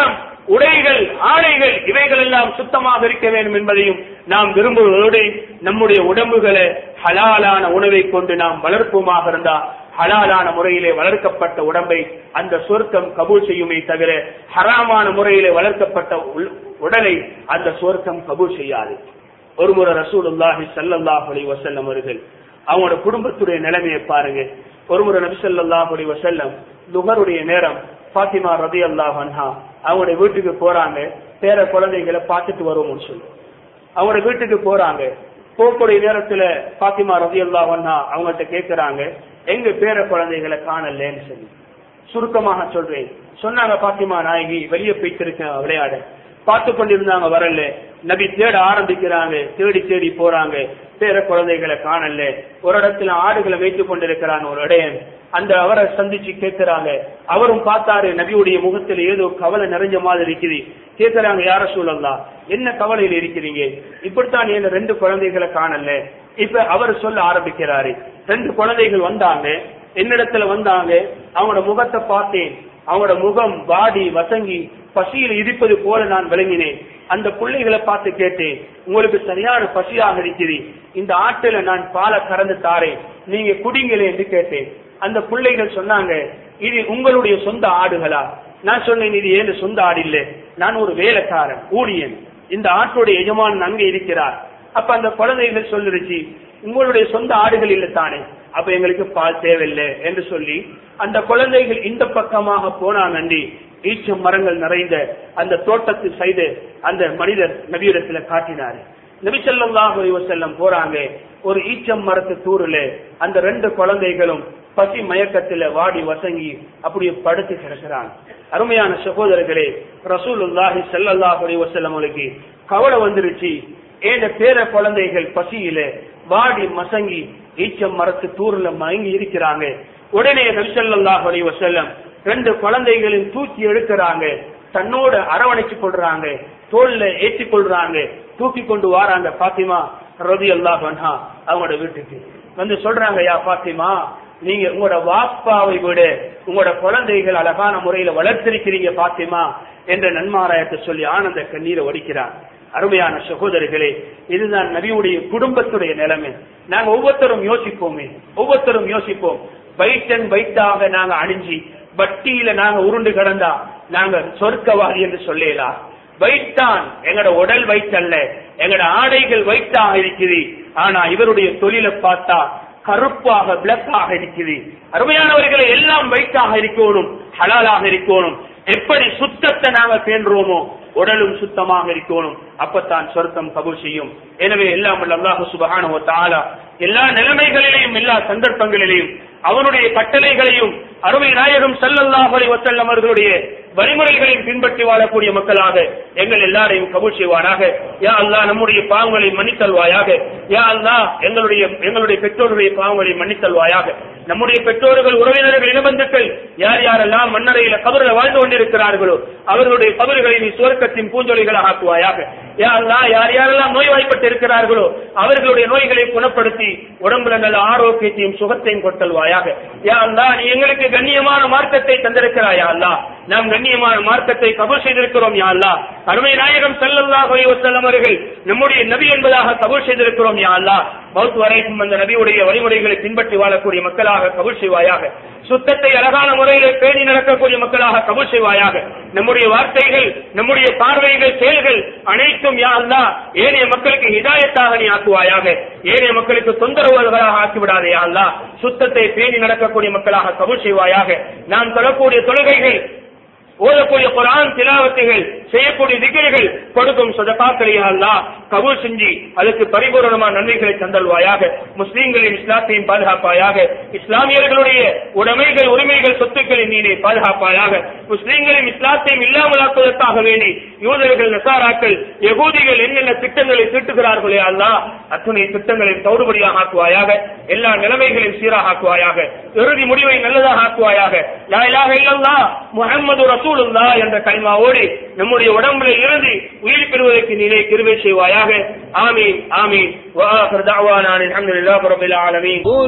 உடைகள் ஆடைகள் இவைகள் எல்லாம் சுத்தமாக இருக்க வேண்டும் என்பதையும் நாம் விரும்புவதோடு நம்முடைய உடம்புகளை ஹலாலான உணவை கொண்டு நாம் வளர்ப்போமாக இருந்தா ஹலாலான முறையிலே வளர்க்கப்பட்ட உடம்பை அந்த சொர்க்கம் கபூல் செய்யுமே தவிர ஹராமான முறையிலே வளர்க்கப்பட்ட உள்- உடலை அந்த சொர்க்கம் கபூல் செய்யாது ஒருமுறை ரசூலுல்லாஹி ஸல்லல்லாஹு அலைஹி வஸல்லம் அவர்கள் அவங்களோட குடும்பத்துடைய நிலைமையை பாருங்க ஒருமுறை நபி ஸல்லல்லாஹு அலைஹி வஸல்லம் லுகருடைய நேரம் ஃபாத்திமா ரலியல்லாஹு அன்ஹா அவங்களுடைய வீட்டுக்கு போறாங்க பேர குழந்தைகளை பார்த்துட்டு வருவோம்னு சொல்லி அவங்களோட வீட்டுக்கு போறாங்க போகக்கூடிய நேரத்துல பாத்திமா ரலியல்லாஹு அன்ஹா அவங்கள்ட்ட கேக்குறாங்க எங்க பேர குழந்தைகளை காணலன்னு சொல்லி சுருக்கமாக சொல்றேன் சொன்னாங்க பாத்திமா நாயகி வெளியே போய்த்திருக்கேன் விளையாட பார்த்து கொண்டிருந்தாங்க வரல நபி தேட ஆரம்பிக்கிறாங்க தேடி தேடி போறாங்க பேர குழந்தைகளை காணல ஒரு இடத்துல ஆடுகளை வைத்துக் கொண்டிருக்கிறாங்க ஒரு இடையன் அந்த அவரை சந்திச்சு கேட்கிறாங்க அவரும் பார்த்தாரு நபியுடைய முகத்துல ஏதோ கவலை நிறைஞ்ச மாதிரி இருக்குது கேட்கிறாங்க யார சூழல்லா என்ன கவலையில் இருக்கிறீங்க இப்படித்தான் என்ன ரெண்டு குழந்தைகளை காணல இப்ப அவர் சொல்ல ஆரம்பிக்கிறாரு ரெண்டு குழந்தைகள் வந்தாங்க என்னிடத்துல வந்தாங்க அவங்களோட முகத்தை பார்த்தேன் அவங்களோட முகம் வாடி வசங்கி பசியில் இருப்பது போல நான் விளங்கினேன் அந்த பிள்ளைகளை பார்த்து கேட்டேன் உங்களுக்கு சரியான பசியாக இருக்குது இந்த ஆட்டில நான் பாலை கறந்து தாரேன் நீங்க குடிங்களே என்று கேட்டேன் அந்த பிள்ளைகள் சொன்னாங்க இது உங்களுடைய சொந்த ஆடுகளா நான் சொன்னேன் இது ஏன் சொந்த ஆடு இல்ல நான் ஒரு வேலைக்காரன் ஊழியன் இந்த ஆட்டுடைய எஜமான் அங்கே இருக்கிறார் அப்ப அந்த குழந்தைகள் சொல்லிருச்சு உங்களுடைய சொந்த ஆடுகள் இல்ல தானே அப்ப எங்களுக்கு பால் தேவையில்லை என்று சொல்லி அந்த குழந்தைகள் இந்த பக்கமாக போனாங்கண்டி ஈச்ச மரங்கள் நிறைந்த அந்த தோட்டத்து செய்து அந்த மனிதர் நபியிடத்துல காட்டினாரு நபி ஸல்லல்லாஹு அலைஹி வஸல்லம் போறாங்க ஒரு ஈச்சம் மரத்து தூருல அந்த ரெண்டு குழந்தைகளும் பசி மயக்கத்துல வாடி வசங்கி அப்படியே படுத்து கிடக்கிறாங்க அருமையான சகோதரர்களே ரசூலுல்லாஹி ஸல்லல்லாஹு அலைஹி வஸல்லம் அவர்களுக்கு கவலை வந்துருச்சு ஏன பேர குழந்தைகள் பசியில வாடி மசங்கி ஈச்சம் மரத்து தூர்ல மயங்கி இருக்கிறாங்க உடனே நபிசல்லாஹ் அலைஹி வஸல்லம் ரெண்டு குழந்தைகளையும் தூக்கி எடுக்கிறாங்க தன்னோட அரவணைச்சு கொள்றாங்க தோல்ல ஏற்றி கொள்றாங்க தூக்கி கொண்டு வாராங்க பாத்திமா ரதி அல்லாஹ் அவங்களோட வீட்டுக்கு வந்து சொல்றாங்க யா பாத்திமா நீங்க உங்களோட வாப்பாவை விட உங்களோட குழந்தைகள் அழகான முறையில வளர்த்திருக்கிறீங்க பாத்திமா என்ற நன்மாராயத்தை சொல்லி ஆனந்த கண்ணீரை வடிக்கிறார் அருமையான சகோதரர்களே இதுதான் நபியுடைய குடும்பத்துடைய நிலைமை நாங்க ஒவ்வொருத்தரும் யோசிப்போமே ஒவ்வொருத்தரும் யோசிப்போம் பைட்டன் பைட்டாக நாங்க அணிஞ்சி வட்டியில நாங்க உருண்டு கிடந்தா நாங்க சொர்க்கவாதி என்று சொல்லலாம் வைத்தான் எங்கட உடல் வைத்தல்ல எங்கட ஆடைகள் வைத்தாக இருக்குது ஆனா இவருடைய தொழிலை பார்த்தா கருப்பாக பிளக்காக இருக்குது அருமையானவர்களை எல்லாம் வைத்தாக இருக்கணும் ஹலாலாக இருக்கணும் எப்படி சுத்தத்தை நாங்க பேணுறோமோ உடலும் சுத்தமாக இருக்கணும் அப்பத்தான் சொர்க்கம் கபூல் செய்யும் எனவே எல்லாம் வல்ல அல்லாஹு சுபஹானஹு வ தஆலா எல்லா நிலைமைகளிலேயும் எல்லா சந்தர்ப்பங்களிலேயும் அவனுடைய கட்டளைகளையும் அருமை நாயகம் ஸல்லல்லாஹு அலைஹி வஸல்லம் அவர்களுடைய வழிமுறைகளையும் பின்பற்றி வாழக்கூடிய மக்களாக எங்கள் எல்லாரையும் கபூல் செய்வானாக யா அல்லாஹ் நம்முடைய பாவங்களை மன்னித்தல்வாயாக யா அல்லாஹ் எங்களுடைய எங்களுடைய பெற்றோருடைய பாவங்களை மன்னித்தல்வாயாக நம்முடைய பெற்றோர்கள் உறவினர்கள் இனபந்துக்கள் யார் யாரெல்லாம் மண்ணறையில கபரில் வாழ்ந்து கொண்டிருக்கிறார்களோ அவர்களுடைய கபறுகளை நீ சுவர்க்கத்தின் பூஞ்சொலிகளாக ஆக்குவாயாக யா அல்லாஹ் யார் யாரெல்லாம் நோய்வாய்ப்பட்டு இருக்கிறார்களோ அவர்களுடைய நோய்களை குணப்படுத்தி உடம்புல நல்ல ஆரோக்கியத்தையும் சுகத்தையும் கொட்டல்வாயாக யா அல்லாஹ் நீ எங்களுக்கு கண்ணியமான மார்க்கத்தை தந்திருக்கிறாயா அல்லாஹ் நாம் கண்ணியமான மார்க்கத்தை கபூல் செய்திருக்கிறோம் யா அல்லாஹ் அருமை நாயகம் ஸல்லல்லாஹு அலைஹி வஸல்லம் அவர்கள் நம்முடைய நபி என்பதாக கபூல் செய்திருக்கிறோம் யா அல்லாஹ் மௌத் வரைக்கும் அந்த நபியுடைய வழிமுறைகளை பின்பற்றி வாழக்கூடிய மக்களாக கபூல் செய்வாயாக சுத்தத்தை அழகான முறையில் பேணி நடக்கக்கூடிய மக்களாக கபூல் செய்வாயாக நம்முடைய வார்த்தைகள் நம்முடைய பார்வைகள் செயல்கள் அனைத்தும் யா அல்லாஹ் ஏனைய மக்களுக்கு ஹிதாயத்தாக நீ ஆக்குவாயாக ஏனைய மக்களுக்கு தொந்தரவுகளாக ஆக்கிவிடாதே யா அல்லாஹ் சுத்தத்தை பேணி நடக்கக்கூடிய மக்களாக கபூல் செய்வாயாக நாம் தொழக்கூடிய தொழுகைகள் ஓதக்கூடிய குரான் திலாவத்துகள் செய்யக்கூடிய திகழ்கள் கொடுக்கும் சதகாக்களை அல்லாஹ் கபூல் செஞ்சு அதுக்கு பரிபூரணமான நன்மைகளை தந்தல்வாயாக முஸ்லீம்களின் இஸ்லாத்தையும் பாதுகாப்பாயாக இஸ்லாமியர்களுடைய உடைமைகள் உரிமைகள் சொத்துக்களை நீனே பாதுகாப்பாயாக முஸ்லீம்களின் இஸ்லாத்தையும் இல்லாமலாக்குவதற்காக வேண்டி யூதர்கள் நசாராக்கள் யகூதிகள் என்னென்ன திட்டங்களை தீட்டுகிறார்களே அல்லாஹ் அத்துணை திட்டங்களை தௌடுபடியாக ஆக்குவாயாக எல்லா நிலைமைகளையும் சீராக ஆக்குவாயாக இறுதி முடிவை நல்லதாக ஆக்குவாயாக லா இலாஹ இல்லல்லாஹ் முஹம்மது ரசூலுல்லாஹ் என்ற கலிமாவோடு நம்முடைய உடம்புல இருந்து உயிர் பெறுவதற்கு நீனே கிருபை செய்வாயாக ஆமீன் ஆமீன் وآخر دعوانا أن الحمد لله رب العالمين قل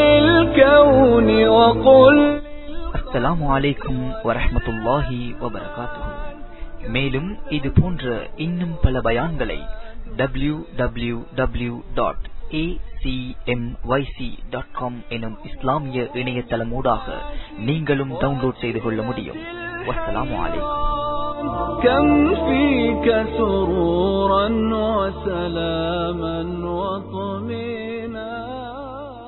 للكون وقل அஸ்ஸலாமு அலைக்கும் வரஹ்மத்துல்லாஹி வபரகாத்துஹு மேலும் இது போன்ற இன்னும் பல பயான்களை W W W dot acmyc.com எனும் இஸ்லாமிய இணையதளமூடாக நீங்களும் டவுன்லோட் செய்து கொள்ள முடியும் வஸ்ஸலாமு அலைக்கும் كم فيك سرورا وسلاما وطمئنا